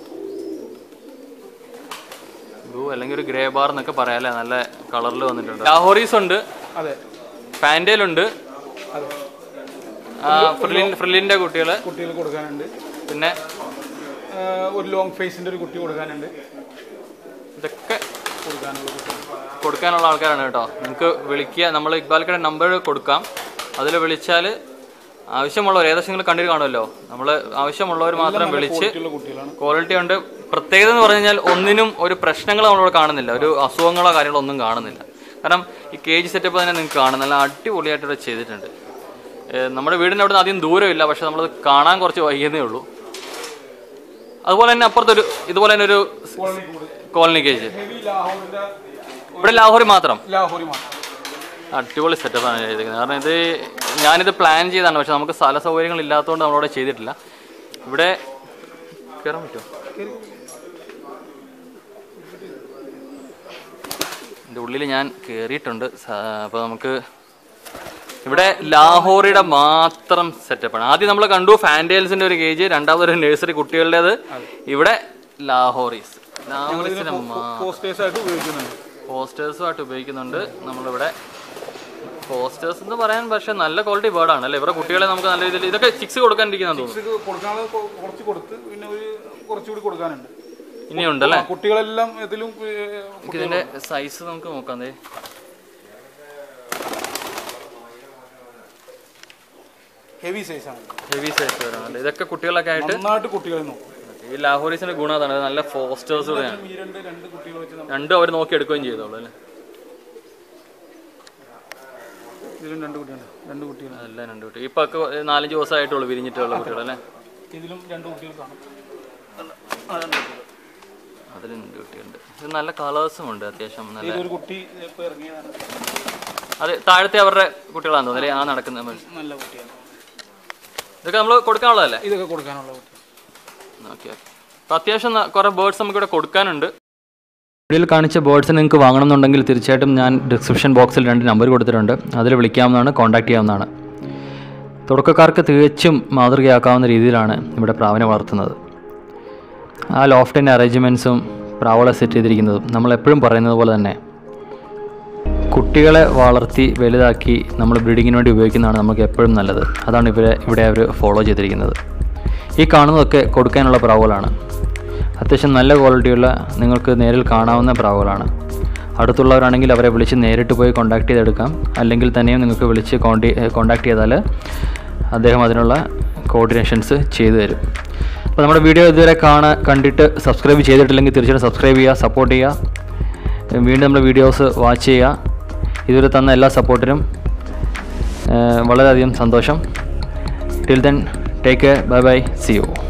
ബ്ലൂ അല്ലെങ്കിൽ ഒരു ഗ്രേ ബാർ എന്നൊക്കെ പറയാല്ലേ നല്ല കളറിൽ വന്നിട്ടുണ്ട് ലാഹോറീസ് ഉണ്ട് അതെ ഫാൻറ്റെയിൽ ഉണ്ട് അതെ ആ, ഫ്രില്ലിൻ ഫ്രില്ലിന്റെ കുട്ടികൾ കുട്ടികൾ കൊടുക്കാനുണ്ട് പിന്നെ ആ, ഒരു ലോങ് ഫേസിന്റെ ഒരു കുട്ടി കൊടുക്കാനുണ്ട് ഇതൊക്കെ കൊടുക്കാനുള്ള കുട്ടി കൊടുക്കാനുള്ള ആൾക്കാരാണ് കേട്ടോ നിങ്ങൾക്ക് വിളിക്കുക നമ്മൾ ഇക്ബാൽക്കയുടെ നമ്പർ കൊടുക്കാം അതിൽ വിളിച്ചാൽ ആവശ്യമുള്ളവർ ഏകദേശം നിങ്ങൾ കണ്ടിട്ട് കാണുമല്ലോ നമ്മൾ ആവശ്യമുള്ളവർ മാത്രം വിളിച്ച് കുട്ടിയുള്ള കുട്ടികളാണ് ക്വാളിറ്റി ഉണ്ട് പ്രത്യേകത എന്ന് പറഞ്ഞു കഴിഞ്ഞാൽ ഒന്നിനും ഒരു പ്രശ്നങ്ങൾ നമ്മളിവിടെ കാണുന്നില്ല ഒരു അസുഖങ്ങളോ കാര്യങ്ങളോ ഒന്നും കാണുന്നില്ല കാരണം ഈ കേജ് സെറ്റപ്പ് തന്നെ നിങ്ങൾക്ക് കാണും നല്ല അടിപൊളിയായിട്ട് ഇവിടെ ചെയ്തിട്ടുണ്ട് ഏഹ് നമ്മുടെ വീടിൻ്റെ അവിടെ നിന്ന് അധികം ദൂരമില്ല പക്ഷെ നമ്മളത് കാണാൻ കുറച്ച് വൈകുന്നേ ഉള്ളൂ അതുപോലെ തന്നെ അപ്പുറത്തൊരു ഇതുപോലെ തന്നെ ഒരു കോളനി കൂട് കോളനി കേജ് ഹെവി ലാഹോറിന്റെ ഇവിടെ ലാഹോറി മാത്രം ലാഹോറി മാത്രം അടിപൊളി സെറ്റപ്പാണ് ചെയ്തിരിക്കുന്നത് കാരണം ഇത് ഞാനിത് പ്ലാൻ ചെയ്താണ് പക്ഷെ നമുക്ക് സ്ഥല സൗകര്യങ്ങൾ ഇല്ലാത്തതുകൊണ്ട് നമ്മളവിടെ ചെയ്തിട്ടില്ല ഇവിടെ കയറാൻ പറ്റുമോ ഇതിൻ്റെ ഉള്ളിൽ ഞാൻ കയറിയിട്ടുണ്ട് അപ്പോൾ നമുക്ക് ഇവിടെ ലാഹോറിയുടെ മാത്രം സെറ്റപ്പാണ് ആദ്യം നമ്മൾ കണ്ടു ഫാൻറ്റേൽസിന്റെ ഒരു കേജ് രണ്ടാമതൊരു നഴ്സറി കുട്ടികളുടേത് ഇവിടെ ലാഹോറീസ് ലാഹോറീസിന്റെ പോസ്റ്റേഴ്സ് ആയിട്ട് ഉപയോഗിക്കുന്നുണ്ട് പോസ്റ്റേഴ്സുമായിട്ട് ഉപയോഗിക്കുന്നുണ്ട് നമ്മളിവിടെ പോസ്റ്റേഴ്സ് എന്ന് പറയാൻ പക്ഷെ നല്ല ക്വാളിറ്റി ബേർഡാണ് അല്ലേ ഇവരുടെ കുട്ടികളെ നമുക്ക് നല്ല രീതിയിൽ ഇതൊക്കെ ചിക്സ് കൊടുക്കാനിരിക്കുന്നു തോന്നുന്നു ഇത് കൊടുക്കാനുള്ളത് കൊ- കുറച്ച് കൊടുത്ത് പിന്നെ ഒരു കുറച്ചുകൂടി കൊടുക്കാനുണ്ട് ഇനിയുണ്ട് അല്ലേ കുട്ടികളെല്ലാം ഇതിലും ഏഹ്, നമുക്ക് ഇതിന്റെ സൈസ് നമുക്ക് നോക്കാം ദേ ഹെവി സൈസാണ് ഹെവി സൈസ് വരാണല്ലേ ഇതൊക്കെ കുട്ടികളൊക്കെ ആയിട്ട് നന്നായിട്ട് കുട്ടികളെ നോക്കും ഈ ലാഹോറീസിന്റെ ഗുണം അതാണ് ഇത് നല്ല പോസ്റ്റേഴ്സ് കൂടെയാണ് ഈ രണ്ട് രണ്ട് കുട്ടികൾ വെച്ച് നമ്മൾ രണ്ടും അവർ നോക്കി എടുക്കുകയും ചെയ്തോളൂ അല്ലേ ഇതിലും രണ്ട് കുട്ടിയുണ്ട് രണ്ട് കുട്ടികൾ അല്ല രണ്ട് കുട്ടി ഇപ്പൊ ഒക്കെ നാലഞ്ച് ദിവസമായിട്ടുള്ളൂ വിരിഞ്ഞിട്ടുള്ള കുട്ടികൾ അല്ലേ ഇതിലും രണ്ട് കുട്ടികൾ കാണും അതിൽ രണ്ട് കുട്ടിയുണ്ട് ഇത് നല്ല കളേഴ്സും ഉണ്ട് അത്യാവശ്യം നല്ല ഇതൊരു കുട്ടി ഇപ്പോൾ ഇറങ്ങിയതാണ് അത് താഴത്തെ അവരുടെ കുട്ടികളാണെന്ന് തോന്നുന്നു അല്ലേ ആ നടക്കുന്ന നല്ല കുട്ടിയാണ് ഇതൊക്കെ നമ്മൾ കൊടുക്കാനുള്ളതല്ലേ ഇതൊക്കെ കൊടുക്കാനുള്ള കുട്ടി ഓക്കെ അപ്പോൾ അത്യാവശ്യം ന- കുറേ ബേർഡ്സ് നമുക്ക് ഇവിടെ കൊടുക്കാനുണ്ട് വീഡിയോയിൽ കാണിച്ച ബേർഡ്സ് നിങ്ങൾക്ക് വാങ്ങണമെന്നുണ്ടെങ്കിൽ തീർച്ചയായിട്ടും ഞാൻ ഡിസ്ക്രിപ്ഷൻ ബോക്സിൽ രണ്ട് നമ്പർ കൊടുത്തിട്ടുണ്ട് അതിൽ വിളിക്കാവുന്നതാണ് കോൺടാക്ട് ചെയ്യാവുന്നതാണ് തുടക്കക്കാർക്ക് തികച്ചും മാതൃകയാക്കാവുന്ന രീതിയിലാണ് ഇവിടെ പ്രാവിനെ വളർത്തുന്നത് ആ ലോഫ്റ്റിൻ്റെ അറേഞ്ച്മെൻറ്റ്സും പ്രാവളെ സെറ്റ് ചെയ്തിരിക്കുന്നതും നമ്മൾ എപ്പോഴും പറയുന്നത് പോലെ തന്നെ കുട്ടികളെ വളർത്തി വലുതാക്കി നമ്മൾ ബ്രീഡിങ്ങിന് വേണ്ടി ഉപയോഗിക്കുന്നതാണ് നമുക്ക് എപ്പോഴും നല്ലത് അതാണ് ഇവരെ ഇവിടെ അവർ ഫോളോ ചെയ്തിരിക്കുന്നത് ഈ കാണുന്നതൊക്കെ കൊടുക്കാനുള്ള പ്രാവുകളാണ് അത്യാവശ്യം നല്ല ക്വാളിറ്റിയുള്ള നിങ്ങൾക്ക് നേരിൽ കാണാവുന്ന പ്രാവുകളാണ് അടുത്തുള്ളവരാണെങ്കിൽ അവരെ വിളിച്ച് നേരിട്ട് പോയി കോൺടാക്ട് ചെയ്തെടുക്കാം അല്ലെങ്കിൽ തന്നെയും നിങ്ങൾക്ക് വിളിച്ച് കോണ്ടി കോൺടാക്ട് ചെയ്താൽ അദ്ദേഹം അതിനുള്ള കോർഡിനേഷൻസ് ചെയ്തു തരും അപ്പോൾ നമ്മുടെ വീഡിയോ ഇതുവരെ കാണാൻ കണ്ടിട്ട് സബ്സ്ക്രൈബ് ചെയ്തിട്ടില്ലെങ്കിൽ തീർച്ചയായിട്ടും സബ്സ്ക്രൈബ് ചെയ്യുക സപ്പോർട്ട് ചെയ്യുക വീണ്ടും നമ്മുടെ വീഡിയോസ് വാച്ച് ചെയ്യുക ഇതുവരെ തന്ന എല്ലാ സപ്പോർട്ടിനും വളരെയധികം സന്തോഷം till then take care bye bye see U